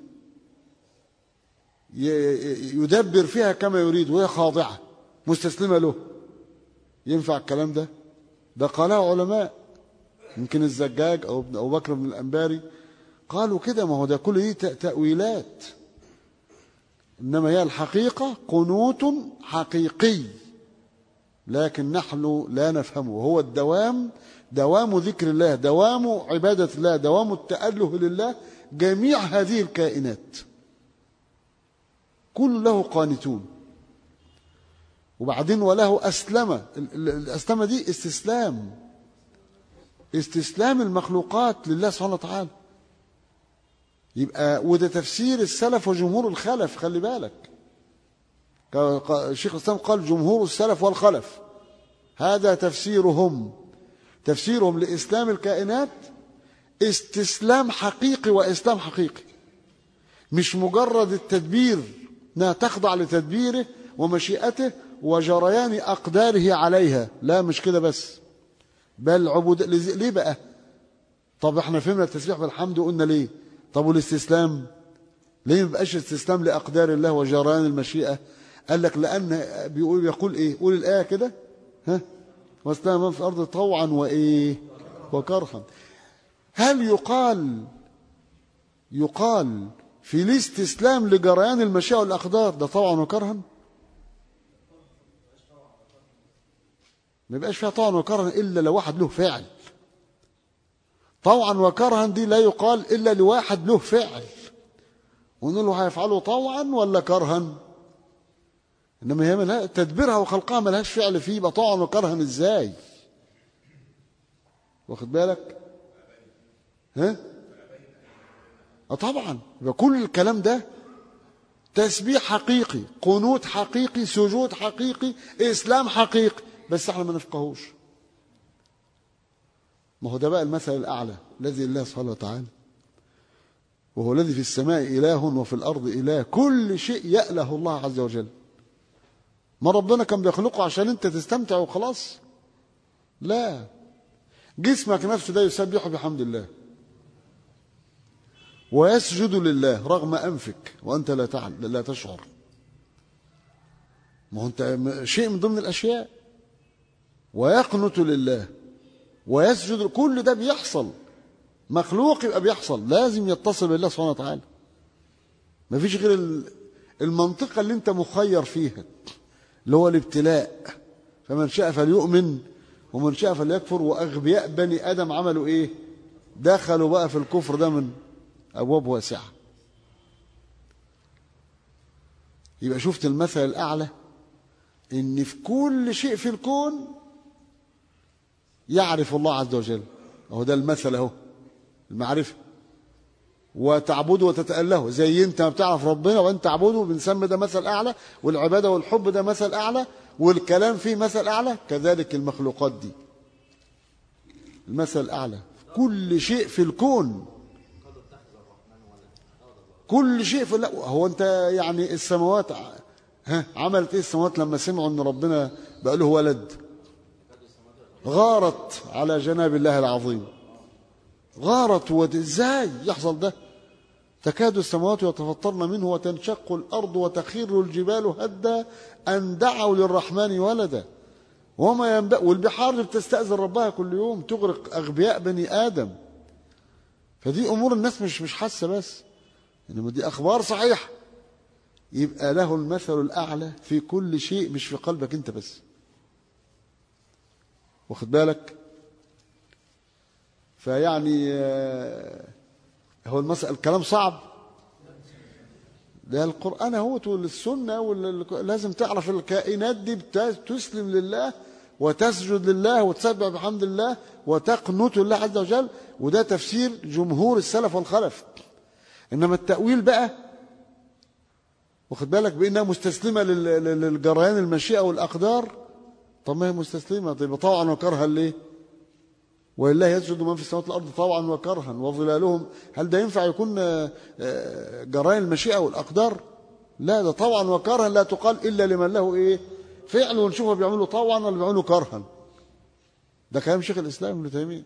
ي... يدبر فيها كما يريد وهي خاضعه مستسلمه له ينفع الكلام ده ده قالها علماء يمكن الزجاج او ابن ابو بكر بن الانباري قالوا كده ما هو ده كل دي تاويلات انما هي الحقيقه قنوت حقيقي لكن نحن لا نفهمه وهو الدوام دوام ذكر الله دوام عباده الله دوام التاله لله جميع هذه الكائنات كل له قانتون وبعدين وله أسلم الأسلمة دي استسلام استسلام المخلوقات لله سبحانه وتعالى يبقى وده تفسير السلف وجمهور الخلف خلي بالك الشيخ الإسلام قال جمهور السلف والخلف هذا تفسيرهم تفسيرهم لإسلام الكائنات استسلام حقيقي وإسلام حقيقي مش مجرد التدبير انها تخضع لتدبيره ومشيئته وجريان أقداره عليها لا مش كده بس بل عبود ليه بقى طب احنا فهمنا التسبيح بالحمد وقلنا ليه طب والاستسلام ليه ما بقاش استسلام لأقدار الله وجريان المشيئة قال لك لأن بيقول يقول ايه قول الآية كده ها واستلم من في الأرض طوعا وإيه وكرها هل يقال يقال في الاستسلام لجريان المشيئة والأقدار ده طوعا وكرها ما يبقاش فيها طوعا وكرها إلا لو واحد له فعل طوعا وكرها دي لا يقال إلا لواحد له فعل ونقول له هيفعله طوعا ولا كرها إنما هي ملها تدبيرها وخلقها ملهاش فعل فيه يبقى طوعا وكرها إزاي واخد بالك ها اه طبعا يبقى كل الكلام ده تسبيح حقيقي قنوت حقيقي سجود حقيقي اسلام حقيقي بس احنا ما نفقهوش ما هو ده بقى المثل الاعلى الذي لله سبحانه وتعالى وهو الذي في السماء اله وفي الارض اله كل شيء ياله الله عز وجل ما ربنا كان بيخلقه عشان انت تستمتع وخلاص لا جسمك نفسه ده يسبح بحمد الله ويسجد لله رغم انفك وانت لا تعلم لا تشعر ما هو انت شيء من ضمن الاشياء ويقنت لله ويسجد كل ده بيحصل مخلوق يبقى بيحصل لازم يتصل بالله سبحانه وتعالى ما فيش غير المنطقه اللي انت مخير فيها اللي هو الابتلاء فمن شاء فليؤمن ومن شاء فليكفر واغبياء بني ادم عملوا ايه دخلوا بقى في الكفر ده من أبواب واسعة يبقى شفت المثل الأعلى إن في كل شيء في الكون يعرف الله عز وجل أهو ده المثل أهو المعرفة وتعبده وتتأله زي أنت ما بتعرف ربنا وأنت تعبده بنسمي ده مثل أعلى والعبادة والحب ده مثل أعلى والكلام فيه مثل أعلى كذلك المخلوقات دي المثل الأعلى كل شيء في الكون كل شيء في لا هو انت يعني السماوات ها عملت ايه السماوات لما سمعوا ان ربنا بقى له ولد غارت على جناب الله العظيم غارت ازاي يحصل ده تكاد السماوات يتفطرن منه وتنشق الارض وتخر الجبال هدا ان دعوا للرحمن ولدا وما ينبغي والبحار اللي بتستأذن ربها كل يوم تغرق اغبياء بني ادم فدي امور الناس مش مش حاسه بس إنما دي أخبار صحيحة يبقى له المثل الأعلى في كل شيء مش في قلبك أنت بس واخد بالك فيعني آه، هو المسألة الكلام صعب ده القرآن هو والسنة وال- لازم تعرف الكائنات دي بت- تسلم لله وتسجد لله وتسبح بحمد الله وتقنت لله عز وجل وده تفسير جمهور السلف والخلف إنما التأويل بقى واخد بالك بأنها مستسلمة لل- لل- للجريان المشيئة والأقدار طب ما هي مستسلمة طيب طوعا وكرها ليه ولله يسجد من في السماوات والارض طوعا وكرها وظلالهم هل ده ينفع يكون آه، آه، جرائم المشيئه والاقدار لا ده طوعا وكرها لا تقال الا لمن له ايه فعل ونشوفه بيعملوا طوعا ولا بيعملوا كرها ده كلام شيخ الاسلام ابن تيميه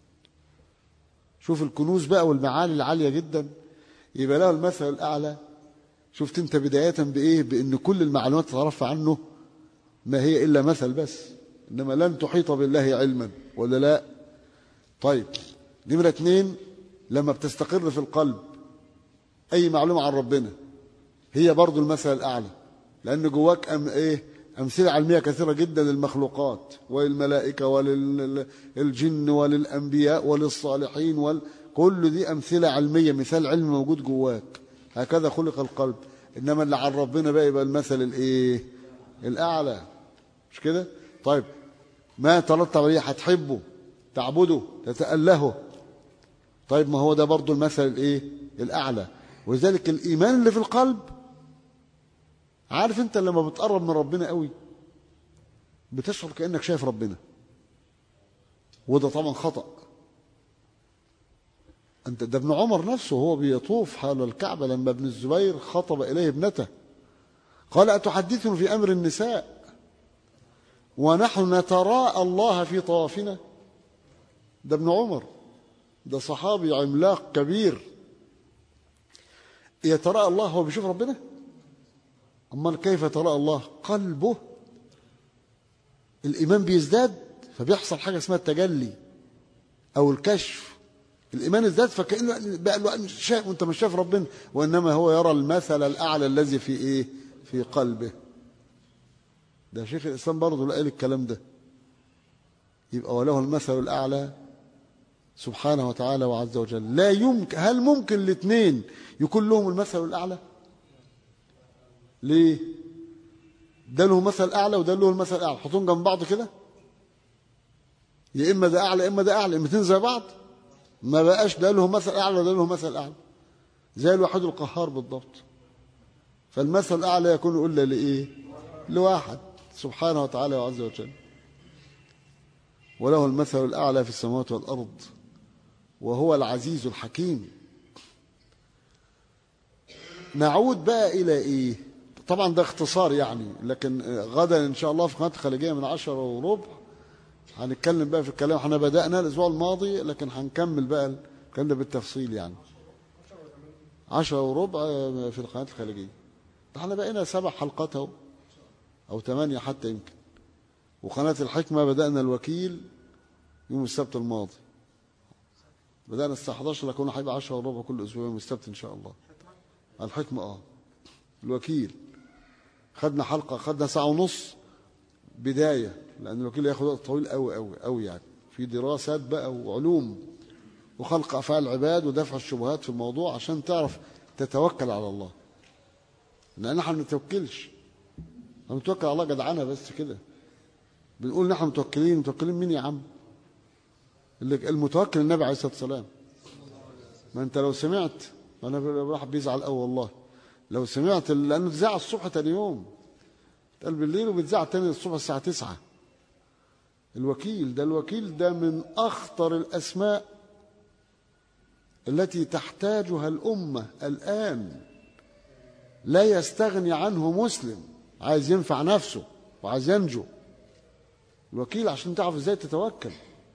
شوف الكنوز بقى والمعاني العاليه جدا يبقى له المثل الاعلى شفت انت بدايه بايه بان كل المعلومات تعرف عنه ما هي الا مثل بس انما لن تحيط بالله علما ولا لا طيب نمرة اتنين لما بتستقر في القلب أي معلومة عن ربنا هي برضو المثل الأعلى لأن جواك أم إيه أمثلة علمية كثيرة جدا للمخلوقات وللملائكة وللجن وللأنبياء وللصالحين وال... كل دي أمثلة علمية مثال علمي موجود جواك هكذا خلق القلب إنما اللي عن ربنا بقى يبقى المثل الإيه الأعلى مش كده طيب ما ترتب عليه هتحبه تعبده تتألهه طيب ما هو ده برضو المثل الايه الاعلى ولذلك الايمان اللي في القلب عارف انت لما بتقرب من ربنا قوي بتشعر كانك شايف ربنا وده طبعا خطأ انت ده ابن عمر نفسه هو بيطوف حول الكعبة لما ابن الزبير خطب اليه ابنته قال اتحدثني في امر النساء ونحن نتراءى الله في طوافنا ده ابن عمر ده صحابي عملاق كبير يتراءى الله هو بيشوف ربنا أما كيف تراءى الله قلبه الإيمان بيزداد فبيحصل حاجة اسمها التجلي أو الكشف الإيمان ازداد فكأنه بقى له شايف وأنت مش شايف ربنا وإنما هو يرى المثل الأعلى الذي في إيه في قلبه ده شيخ الإسلام برضه قال الكلام ده يبقى وله المثل الأعلى سبحانه وتعالى وعز وجل لا يمكن هل ممكن الاثنين يكون لهم المثل الأعلى ليه ده له مثل أعلى وده له المثل الأعلى حطهم جنب بعض كده يا إما ده أعلى يا إما ده أعلى الاثنين زي بعض ما بقاش ده له مثل أعلى وده له مثل أعلى زي الواحد القهار بالضبط فالمثل الأعلى يكون إلا لإيه لواحد سبحانه وتعالى وعز وجل وله المثل الأعلى في السماوات والأرض وهو العزيز الحكيم نعود بقى إلى إيه طبعا ده اختصار يعني لكن غدا إن شاء الله في قناة الخليجية من عشرة وربع هنتكلم بقى في الكلام احنا بدأنا الأسبوع الماضي لكن هنكمل بقى الكلام ده بالتفصيل يعني عشرة وربع في القناة الخليجية احنا بقينا سبع حلقات اهو أو ثمانية حتى يمكن وقناة الحكمة بدأنا الوكيل يوم السبت الماضي بدأنا الساعة 11 لكن هيبقى 10 وربع كل أسبوع يوم السبت إن شاء الله الحكمة آه الوكيل خدنا حلقة خدنا ساعة ونص بداية لأن الوكيل ياخد وقت طويل قوي قوي قوي يعني في دراسات بقى وعلوم وخلق أفعال العباد ودفع الشبهات في الموضوع عشان تعرف تتوكل على الله لأن احنا ما بنتوكلش بنتوكل على الله جدعانة بس كده بنقول نحن متوكلين متوكلين مين يا عم اللي المتوكل النبي عليه الصلاه والسلام ما انت لو سمعت انا الواحد بيزعل قوي والله لو سمعت لانه اتذاع الصبح تاني يوم قال بالليل وبيتذاع تاني الصبح الساعه 9 الوكيل ده الوكيل ده من اخطر الاسماء التي تحتاجها الامه الان لا يستغني عنه مسلم عايز ينفع نفسه وعايز ينجو الوكيل عشان تعرف ازاي تتوكل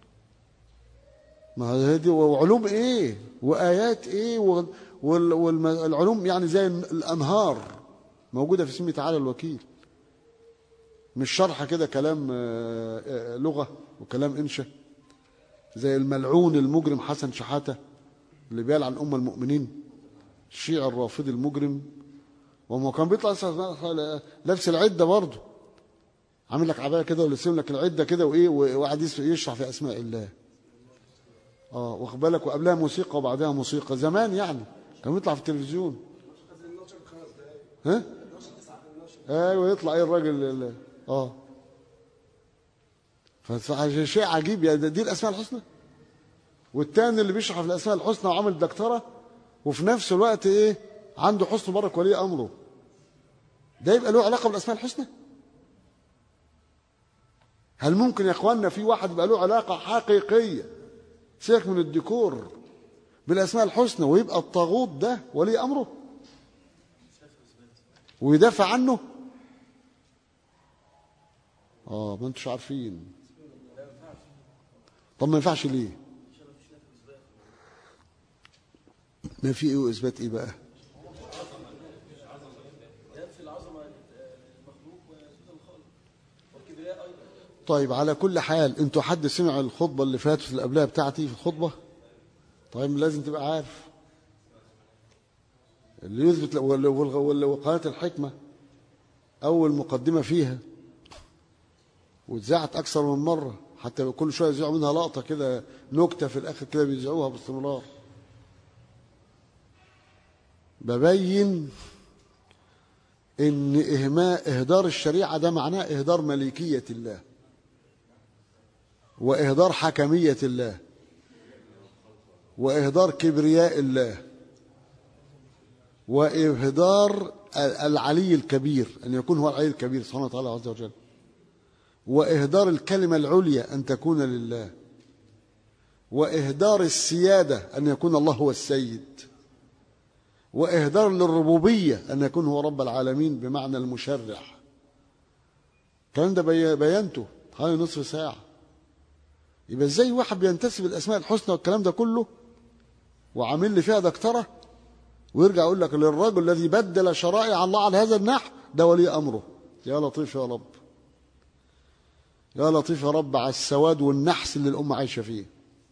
ما هي دي وعلوم ايه وايات ايه والعلوم يعني زي الانهار موجوده في اسمه تعالى الوكيل مش شرح كده كلام لغه وكلام انشا زي الملعون المجرم حسن شحاته اللي بيلعن ام المؤمنين الشيعي الرافضي المجرم وما كان بيطلع أصلاً لابس العده برضه عامل لك عبايه كده ولسم لك العده كده وايه وقاعد يشرح في اسماء الله اه واخد بالك وقبلها موسيقى وبعدها موسيقى زمان يعني كان بيطلع في التلفزيون ها ايوه يطلع ايه الراجل ال- اه فشيء عجيب يعني دي الاسماء الحسنى والتاني اللي بيشرح في الاسماء الحسنى وعامل دكتوره وفي نفس الوقت ايه عنده حسن برك ولي امره ده يبقى له علاقه بالاسماء الحسنى هل ممكن يا اخواننا في واحد يبقى له علاقه حقيقيه سيبك من الديكور بالاسماء الحسنى ويبقى الطاغوت ده ولي امره ويدافع عنه اه ما انتوش عارفين طب ما ينفعش ليه ما في ايه واثبات ايه بقى طيب على كل حال انتوا حد سمع الخطبه اللي فاتت اللي قبلها بتاعتي في الخطبه طيب لازم تبقى عارف اللي يثبت ولا- ولا- ولا- وقناه الحكمه اول مقدمه فيها واتذاعت اكثر من مره حتى كل شويه يذيعوا منها لقطه كده نكته في الاخر كده بيذيعوها باستمرار ببين ان اهماء اهدار الشريعه ده معناه اهدار ملكيه الله واهدار حكميه الله واهدار كبرياء الله واهدار العلي الكبير ان يكون هو العلي الكبير سبحانه وتعالى عز وجل واهدار الكلمه العليا ان تكون لله واهدار السياده ان يكون الله هو السيد واهدار للربوبيه ان يكون هو رب العالمين بمعنى المشرع الكلام ده بي- بينته حوالي نصف ساعه يبقى ازاي واحد بينتسب الاسماء الحسنى والكلام ده كله وعامل لي فيها دكتوره ويرجع يقول لك للرجل الذي بدل شرائع الله على هذا النحو ده ولي امره يا لطيف يا رب يا لطيف يا رب على السواد والنحس اللي الامه عايشه فيه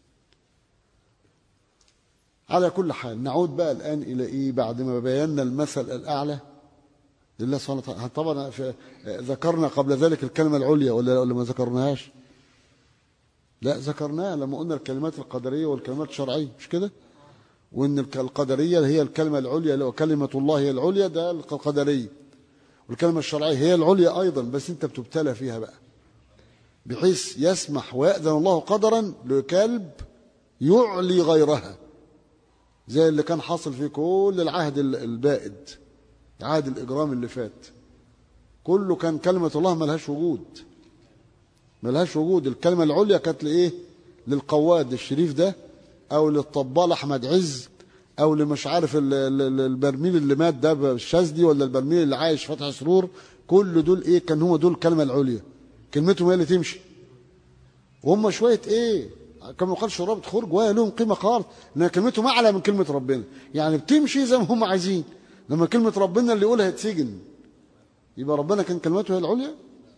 على كل حال نعود بقى الان الى ايه بعد ما بينا المثل الاعلى لله سبحانه وتعالى طبعا في- ذكرنا قبل ذلك الكلمه العليا ولا ولا ما ذكرناهاش لا ذكرناها لما قلنا الكلمات القدريه والكلمات الشرعيه مش كده وان الك- القدريه هي الكلمه العليا اللي هو كلمه الله هي العليا ده القدريه والكلمه الشرعيه هي العليا ايضا بس انت بتبتلى فيها بقى بحيث يسمح ويأذن الله قدرا لكلب يعلي غيرها زي اللي كان حاصل في كل العهد ال- البائد عهد الإجرام اللي فات كله كان كلمة الله ملهاش وجود ملهاش وجود الكلمة العليا كانت لإيه للقواد الشريف ده أو للطبال أحمد عز أو لمش عارف ال- ال- ال- البرميل اللي مات ده الشاذلي ولا البرميل اللي عايش فتح سرور كل دول إيه كان هو دول الكلمة العليا كلمتهم هي اللي تمشي وهم شويه ايه كما قال شراب خرج وهي لهم قيمه خالص ان كلمتهم اعلى من كلمه ربنا يعني بتمشي زي ما هم عايزين لما كلمه ربنا اللي يقولها يتسجن يبقى ربنا كان كلمته هي العليا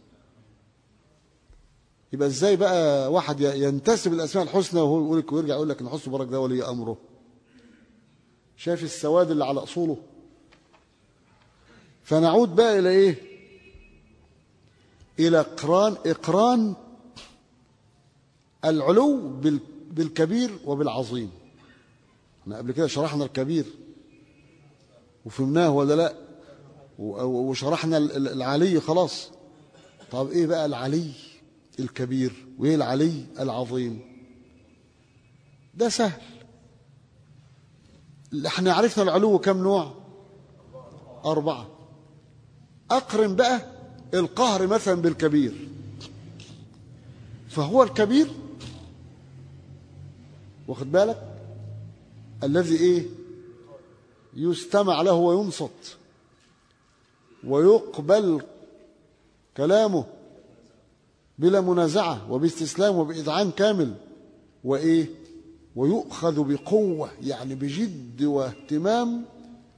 يبقى ازاي بقى واحد ي- ينتسب الاسماء الحسنى وهو يقول لك ويرجع يقول لك ان حسن برك ده ولي امره شايف السواد اللي على اصوله فنعود بقى الى ايه الى اقران اقران العلو بال- بالكبير وبالعظيم احنا قبل كده شرحنا الكبير وفهمناه ولا لا و- و- وشرحنا ال- ال- العلي خلاص طب ايه بقى العلي الكبير وايه العلي العظيم ده سهل احنا عرفنا العلو كم نوع أربعة أقرن بقى القهر مثلا بالكبير فهو الكبير واخد بالك الذي ايه يستمع له وينصت ويقبل كلامه بلا منازعة وباستسلام وبإذعان كامل وإيه ويؤخذ بقوة يعني بجد واهتمام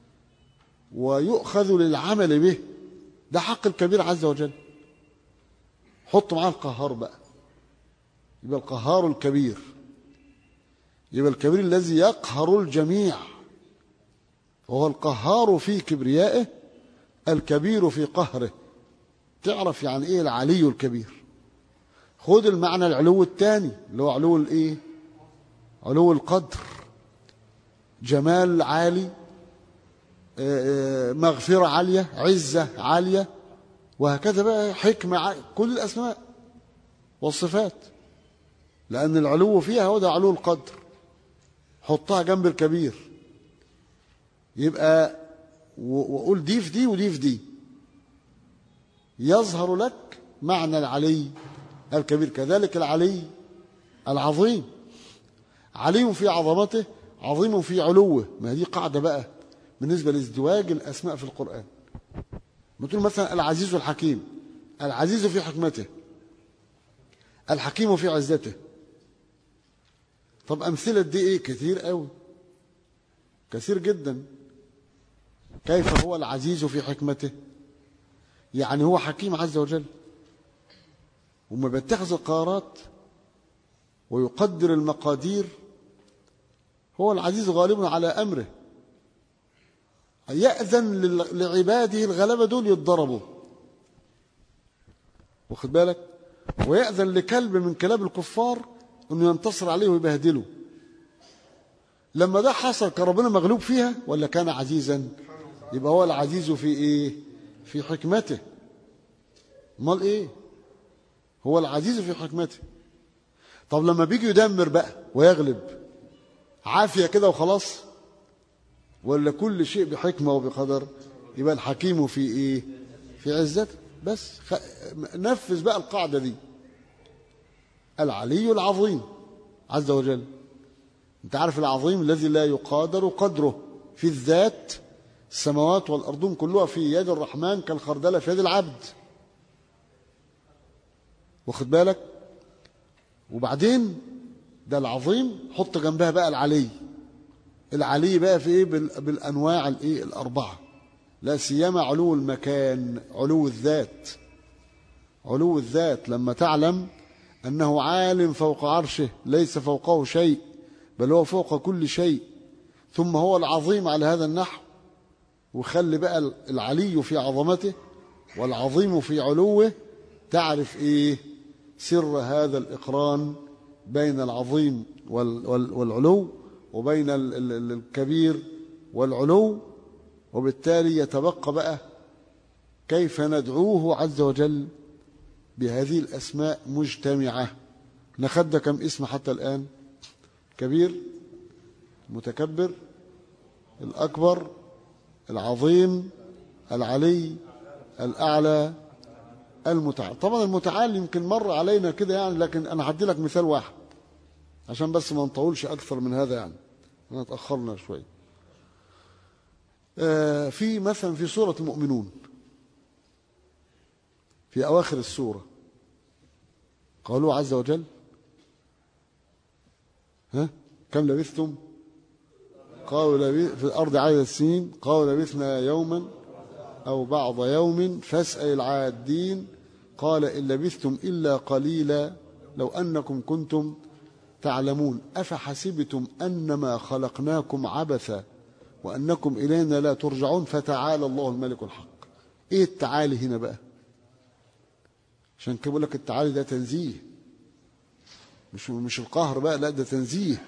ويؤخذ للعمل به ده حق الكبير عز وجل حط معاه القهار بقى يبقى القهار الكبير يبقى الكبير الذي يقهر الجميع وهو القهار في كبريائه الكبير في قهره تعرف يعني ايه العلي الكبير خد المعنى العلو الثاني اللي هو علو الايه علو القدر جمال عالي مغفرة عالية عزة عالية وهكذا بقى حكمة عالية كل الأسماء والصفات لأن العلو فيها هو ده علو القدر حطها جنب الكبير يبقى وقول دي في دي ودي في دي يظهر لك معنى العلي الكبير كذلك العلي العظيم علي في عظمته عظيم في علوه ما دي قاعدة بقى بالنسبة لازدواج الأسماء في القرآن ما تقول مثلا العزيز الحكيم العزيز في حكمته الحكيم في عزته طب أمثلة دي إيه كثير قوي كثير جدا كيف هو العزيز في حكمته يعني هو حكيم عز وجل وما بيتخذ القرارات ويقدر المقادير هو العزيز غالب على أمره يأذن لعباده الغلبة دول يتضربوا واخد بالك ويأذن لكلب من كلاب الكفار انه ينتصر عليه ويبهدله لما ده حصل كان ربنا مغلوب فيها ولا كان عزيزا يبقى هو العزيز في ايه في حكمته امال ايه هو العزيز في حكمته طب لما بيجي يدمر بقى ويغلب عافية كده وخلاص ولا كل شيء بحكمة وبقدر يبقى الحكيم في ايه في عزته بس خ... نفذ بقى القاعدة دي العلي العظيم عز وجل انت عارف العظيم الذي لا يقادر قدره في الذات السماوات والأرضون كلها في يد الرحمن كالخردلة في يد العبد واخد بالك وبعدين ده العظيم حط جنبها بقى العلي العلي بقى في ايه بالانواع الايه الاربعه لا سيما علو المكان علو الذات علو الذات لما تعلم انه عالم فوق عرشه ليس فوقه شيء بل هو فوق كل شيء ثم هو العظيم على هذا النحو وخلي بقى العلي في عظمته والعظيم في علوه تعرف ايه سر هذا الاقران بين العظيم والعلو وبين الكبير والعلو وبالتالي يتبقى بقى كيف ندعوه عز وجل بهذه الأسماء مجتمعة نخد كم اسم حتى الآن كبير المتكبر الأكبر العظيم العلي الأعلى المتعال طبعا المتعال يمكن مر علينا كده يعني لكن أنا هدي لك مثال واحد عشان بس ما نطولش أكثر من هذا يعني أنا تأخرنا شوي آه في مثلا في سورة المؤمنون في أواخر السورة قالوا عز وجل ها كم لبثتم قالوا لبث في الأرض عدد السنين قالوا لبثنا يوما أو بعض يوم فاسأل العادين قال إن لبثتم إلا قليلا لو أنكم كنتم تعلمون أفحسبتم أنما خلقناكم عبثا وأنكم إلينا لا ترجعون فتعالى الله الملك الحق إيه التعالي هنا بقى عشان كده بقول لك التعالي ده تنزيه مش مش القهر بقى لا ده تنزيه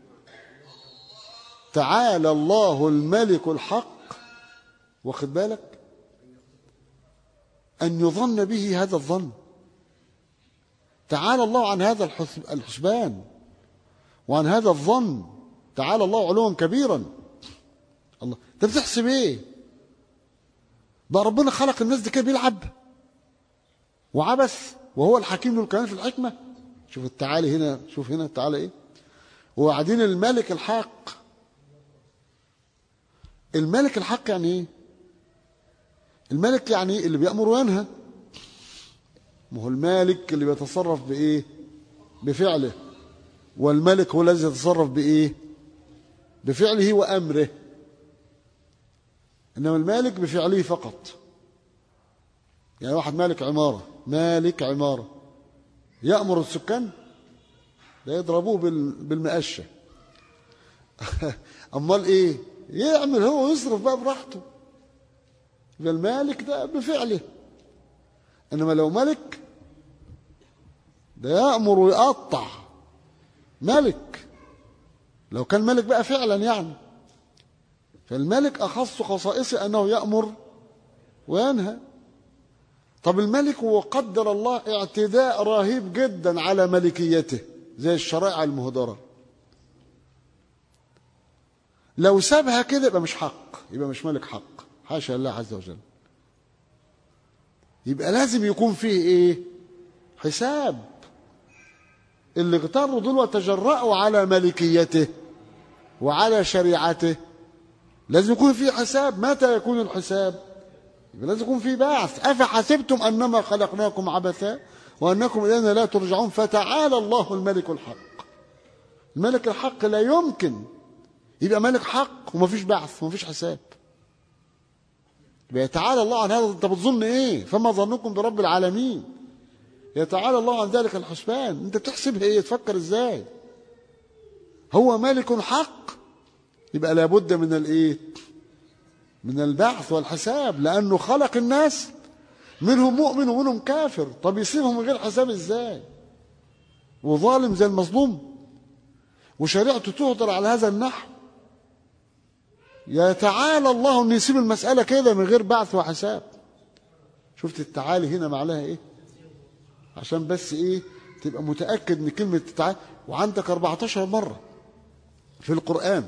تعالى الله الملك الحق واخد بالك أن يظن به هذا الظن تعالى الله عن هذا الحسبان وعن هذا الظن تعالى الله علوا كبيرا الله انت بتحسب ايه بقى ربنا خلق الناس دي كده بيلعب وعبث وهو الحكيم ذو الكمال في الحكمه شوف التعالي هنا شوف هنا التعالي ايه وبعدين الملك الحق الملك الحق يعني ايه الملك يعني إيه؟ اللي بيأمر وينهى ما هو المالك اللي بيتصرف بايه بفعله والملك هو الذي يتصرف بايه بفعله وامره انما المالك بفعله فقط يعني واحد مالك عماره مالك عماره يامر السكان لا يضربوه بالمقشه امال ايه يعمل هو ويصرف بقى براحته يبقى المالك ده بفعله انما لو ملك ده يأمر ويقطع ملك لو كان ملك بقى فعلا يعني فالملك أخص خصائصه أنه يأمر وينهى طب الملك هو قدر الله اعتداء رهيب جدا على ملكيته زي الشرائع المهدرة لو سابها كده يبقى مش حق يبقى مش ملك حق حاشا الله عز وجل يبقى لازم يكون فيه ايه حساب اللي اغتروا دول وتجرأوا على ملكيته وعلى شريعته لازم يكون في حساب متى يكون الحساب يبقى لازم يكون في بعث أفحسبتم أنما خلقناكم عبثا وأنكم إلينا لا ترجعون فتعالى الله الملك الحق الملك الحق لا يمكن يبقى ملك حق ومفيش بعث ومفيش حساب يبقى تعالى الله عن هذا انت بتظن ايه فما ظنكم برب العالمين يتعالى الله عن ذلك الحسبان انت بتحسبها ايه تفكر ازاي هو ملك حق يبقى لابد من الايه من البعث والحساب لانه خلق الناس منهم مؤمن ومنهم كافر طب يسيبهم من غير حساب ازاي وظالم زي المظلوم وشريعته تهدر على هذا النحو يتعالى الله ان يسيب المساله كده من غير بعث وحساب شفت التعالي هنا معناها ايه عشان بس ايه تبقى متاكد ان كلمه تعالى وعندك 14 مره في القران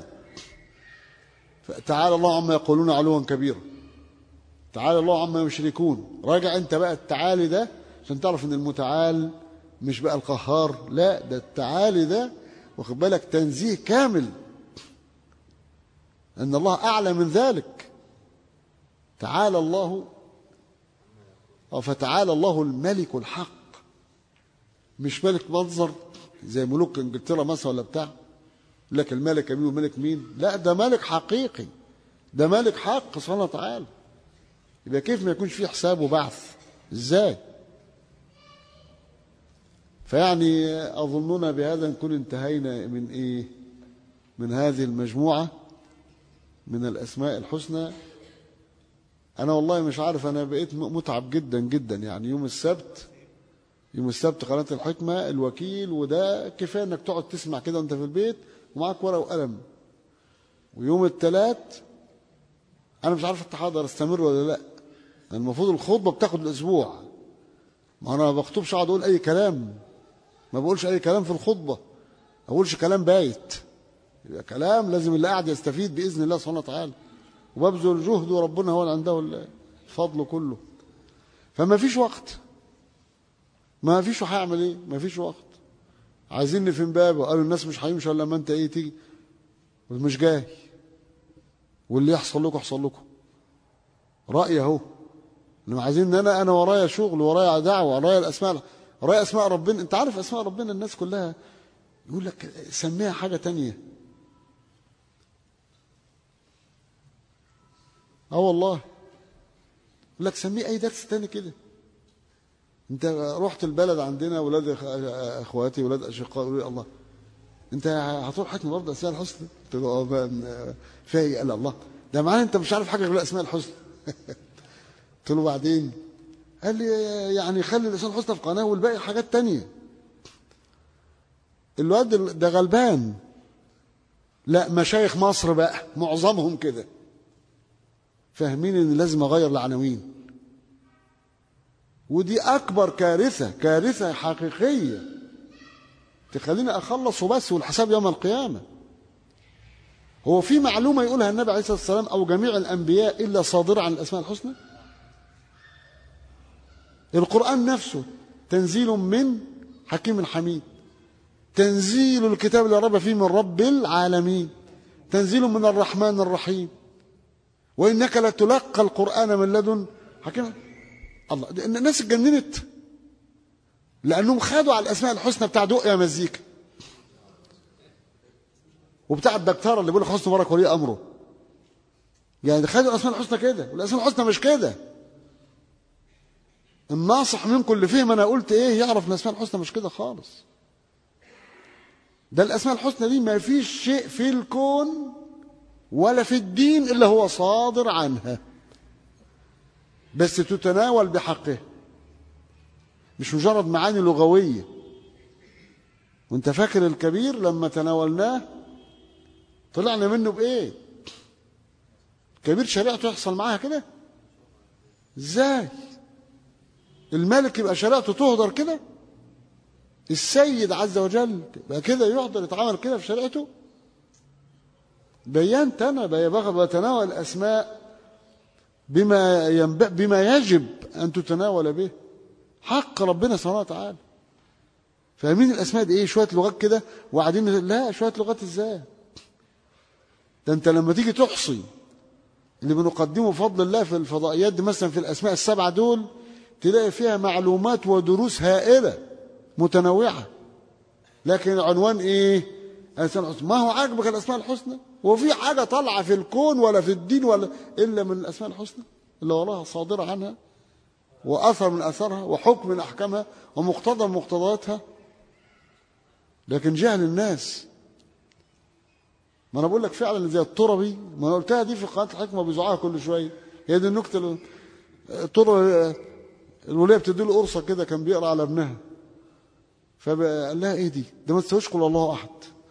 تعالى الله عما يقولون علوا كبيرا تعالى الله عما يشركون راجع انت بقى التعالي ده عشان تعرف ان المتعال مش بقى القهار لا ده التعالي ده واخد بالك تنزيه كامل ان الله اعلى من ذلك تعالى الله أو فتعالى الله الملك الحق مش ملك منظر زي ملوك انجلترا مثلا ولا بتاع يقول لك الملك مين وملك مين لا ده ملك حقيقي ده ملك حق سبحانه وتعالى يبقى كيف ما يكونش فيه حساب وبعث ازاي فيعني اظننا بهذا نكون انتهينا من ايه من هذه المجموعه من الاسماء الحسنى انا والله مش عارف انا بقيت متعب جدا جدا يعني يوم السبت يوم السبت قناه الحكمه الوكيل وده كفايه انك تقعد تسمع كده وانت في البيت ومعاك ورقه وقلم ويوم الثلاث انا مش عارف التحاضر استمر ولا لا المفروض الخطبه بتاخد الاسبوع ما انا ما بخطبش اقعد اقول اي كلام ما بقولش اي كلام في الخطبه ما بقولش كلام بايت يبقى كلام لازم اللي قاعد يستفيد باذن الله سبحانه وتعالى وببذل جهد وربنا هو اللي عنده الفضل كله فما فيش وقت ما فيش هيعمل ايه ما فيش وقت عايزيني في امبابه قالوا الناس مش هيمشوا الا لما انت ايه تيجي مش جاي واللي يحصل لكم يحصل لكم رايي اهو انما عايزين ان انا انا ورايا شغل ورايا دعوه ورايا الاسماء ورايا اسماء ربنا انت عارف اسماء ربنا الناس كلها يقول لك سميها حاجه تانية اه والله يقول لك سميه اي درس تاني كده انت رحت البلد عندنا ولاد اخواتي ولاد اشقاء يقولوا لي الله انت هتروح حكم برضه اسماء الحسنى قلت له اه فاي قال الله ده معناه انت مش عارف حاجه غير الاسماء الحسنى قلت له بعدين قال لي يعني خلي الاسماء الحسنى في قناه والباقي حاجات تانية الواد ده غلبان لا مشايخ مصر بقى معظمهم كده فاهمين ان لازم اغير العناوين ودي اكبر كارثه كارثه حقيقيه تخليني اخلص وبس والحساب يوم القيامه هو في معلومه يقولها النبي عليه الصلاه والسلام او جميع الانبياء الا صادره عن الاسماء الحسنى القران نفسه تنزيل من حكيم حميد تنزيل الكتاب لا ريب فيه من رب العالمين تنزيل من الرحمن الرحيم وانك لتلقى القران من لدن حكيم الله الناس اتجننت لانهم خدوا على الاسماء الحسنى بتاع دق يا مزيكا وبتاع الدكتوره اللي بيقول لك حسن مبارك ولي امره يعني خدوا الاسماء الحسنى كده والاسماء الحسنى مش كده الناصح منكم اللي فهم انا قلت ايه يعرف ان الاسماء الحسنى مش كده خالص ده الاسماء الحسنى دي ما فيش شيء في الكون ولا في الدين إلا هو صادر عنها بس تتناول بحقه مش مجرد معاني لغوية وانت فاكر الكبير لما تناولناه طلعنا منه بإيه كبير شريعته يحصل معاها كده ازاي الملك يبقى شريعته تهدر كده السيد عز وجل يبقى كده يهدر يتعامل كده في شريعته بينت انا بتناول الاسماء بما ينب... بما يجب ان تتناول به حق ربنا سبحانه وتعالى فاهمين الاسماء دي ايه شويه لغات كده وقاعدين لا شويه لغات ازاي ده انت لما تيجي تحصي اللي بنقدمه بفضل الله في الفضائيات دي مثلا في الاسماء السبعه دول تلاقي فيها معلومات ودروس هائله متنوعه لكن العنوان ايه الاسماء الحسنى ما هو عاجبك الاسماء الحسنى وفي حاجه طالعه في الكون ولا في الدين ولا الا من الاسماء الحسنى اللي وراها صادره عنها واثر من اثرها وحكم من احكامها ومقتضى من مقتضياتها لكن جهل الناس ما انا بقول لك فعلا زي الطربي ما انا قلتها دي في قناه الحكمه بيذاعوها كل شويه هي دي النكته الطربي الوليه بتدي له قرصه كده كان بيقرا على ابنها فقال لها ايه دي ده ما تسويش قول الله احد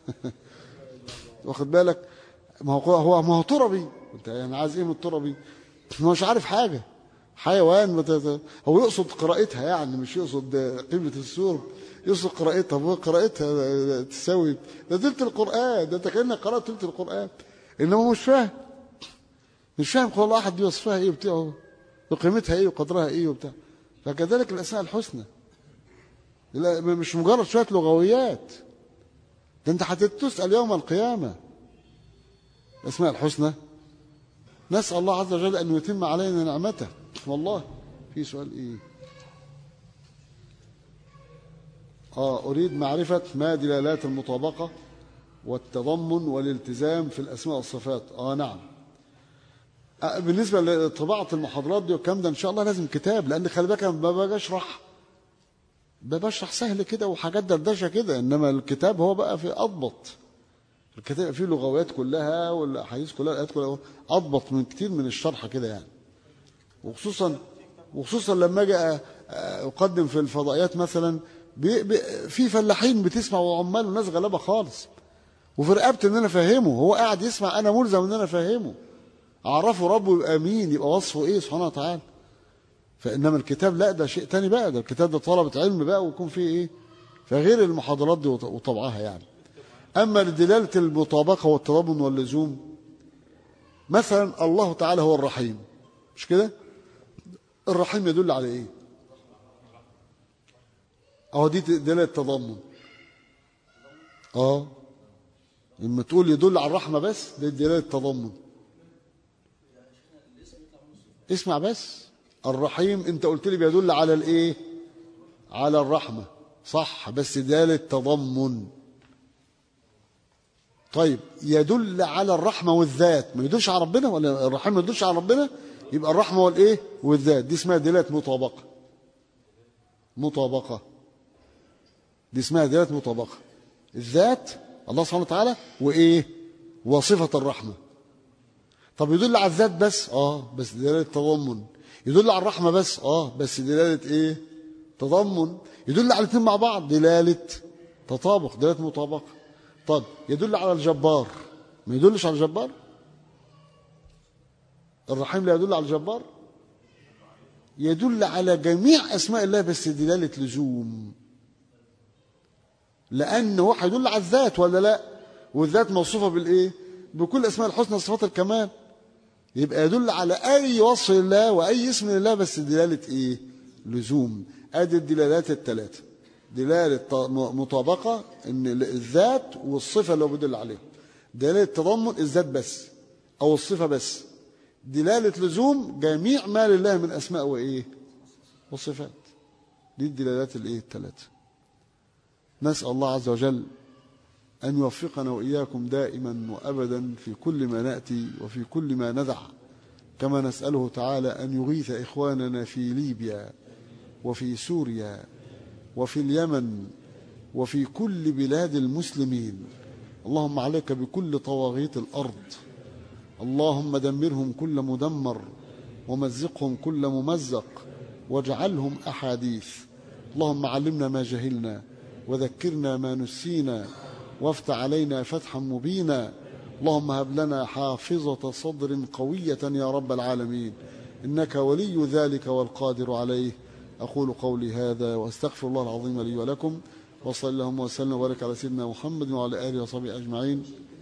واخد بالك ما هو هو ما هو طربي انت يعني عايز ايه من الطربي هو مش عارف حاجه حيوان بتت... هو يقصد قراءتها يعني مش يقصد قيمه السور يقصد قراءتها هو قراءتها تساوي ده تلت القران ده انت كانك قرات تلت القران انما هو مش فاهم مش فاهم قول الله احد دي وصفها ايه وبتاع وقيمتها ايه وقدرها ايه وبتاع فكذلك الاسماء الحسنى لا مش مجرد شويه لغويات ده انت هتتسال يوم القيامه الاسماء الحسنى نسال الله عز وجل ان يتم علينا نعمته والله في سؤال ايه اه اريد معرفه ما دلالات المطابقه والتضمن والالتزام في الاسماء والصفات اه نعم آه بالنسبه لطباعه المحاضرات دي والكلام ده ان شاء الله لازم كتاب لان خلي بالك ما باجي اشرح بشرح سهل كده وحاجات دردشه كده انما الكتاب هو بقى في اضبط الكتاب فيه لغويات كلها والاحاديث كلها الايات كلها اضبط من كتير من الشرح كده يعني وخصوصا وخصوصا لما اجي اقدم في الفضائيات مثلا بي بي في فلاحين بتسمع وعمال وناس غلابه خالص وفي رقبتي ان انا افهمه هو قاعد يسمع انا ملزم ان انا افهمه اعرفه ربه يبقى مين يبقى وصفه ايه سبحانه وتعالى فانما الكتاب لا ده شيء تاني بقى ده الكتاب ده طلبه علم بقى ويكون فيه ايه فغير المحاضرات دي وطبعها يعني اما لدلاله المطابقه والتضامن واللزوم مثلا الله تعالى هو الرحيم مش كده الرحيم يدل على ايه اهو دي دلاله التضامن اه لما تقول يدل على الرحمه بس دي دلاله التضامن اسمع بس الرحيم انت قلت لي بيدل على الايه على الرحمه صح بس دلاله تضمن طيب يدل على الرحمه والذات ما يدلش على ربنا ولا الرحيم ما يدلش على ربنا يبقى الرحمه والايه والذات دي اسمها دلاله مطابقه مطابقه دي اسمها دلاله مطابقه الذات الله سبحانه وتعالى وايه وصفه الرحمه طب يدل على الذات بس اه بس دلاله تضمن يدل على الرحمه بس اه بس دلاله ايه تضمن يدل على الاثنين مع بعض دلاله تطابق دلاله مطابقه طب يدل على الجبار ما يدلش على الجبار الرحيم لا يدل على الجبار يدل على جميع اسماء الله بس دلاله لزوم لانه هو هيدل على الذات ولا لا والذات موصوفه بالايه بكل اسماء الحسنى صفات الكمال يبقى يدل على اي وصف لله واي اسم لله بس دلاله ايه لزوم ادي الدلالات الثلاثه دلاله مطابقه ان الذات والصفه اللي هو بيدل عليها دلاله تضمن الذات بس او الصفه بس دلاله لزوم جميع ما لله من اسماء وايه وصفات دي الدلالات الايه الثلاثه نسال الله عز وجل أن يوفقنا وإياكم دائما وأبدا في كل ما نأتي وفي كل ما ندع كما نسأله تعالى أن يغيث إخواننا في ليبيا وفي سوريا وفي اليمن وفي كل بلاد المسلمين اللهم عليك بكل طواغيت الأرض اللهم دمرهم كل مدمر ومزقهم كل ممزق واجعلهم أحاديث اللهم علمنا ما جهلنا وذكرنا ما نسينا وافتح علينا فتحا مبينا اللهم هب لنا حافظة صدر قوية يا رب العالمين إنك ولي ذلك والقادر عليه أقول قولي هذا وأستغفر الله العظيم لي ولكم وصلى اللهم وسلم وبارك على سيدنا محمد وعلى آله وصحبه أجمعين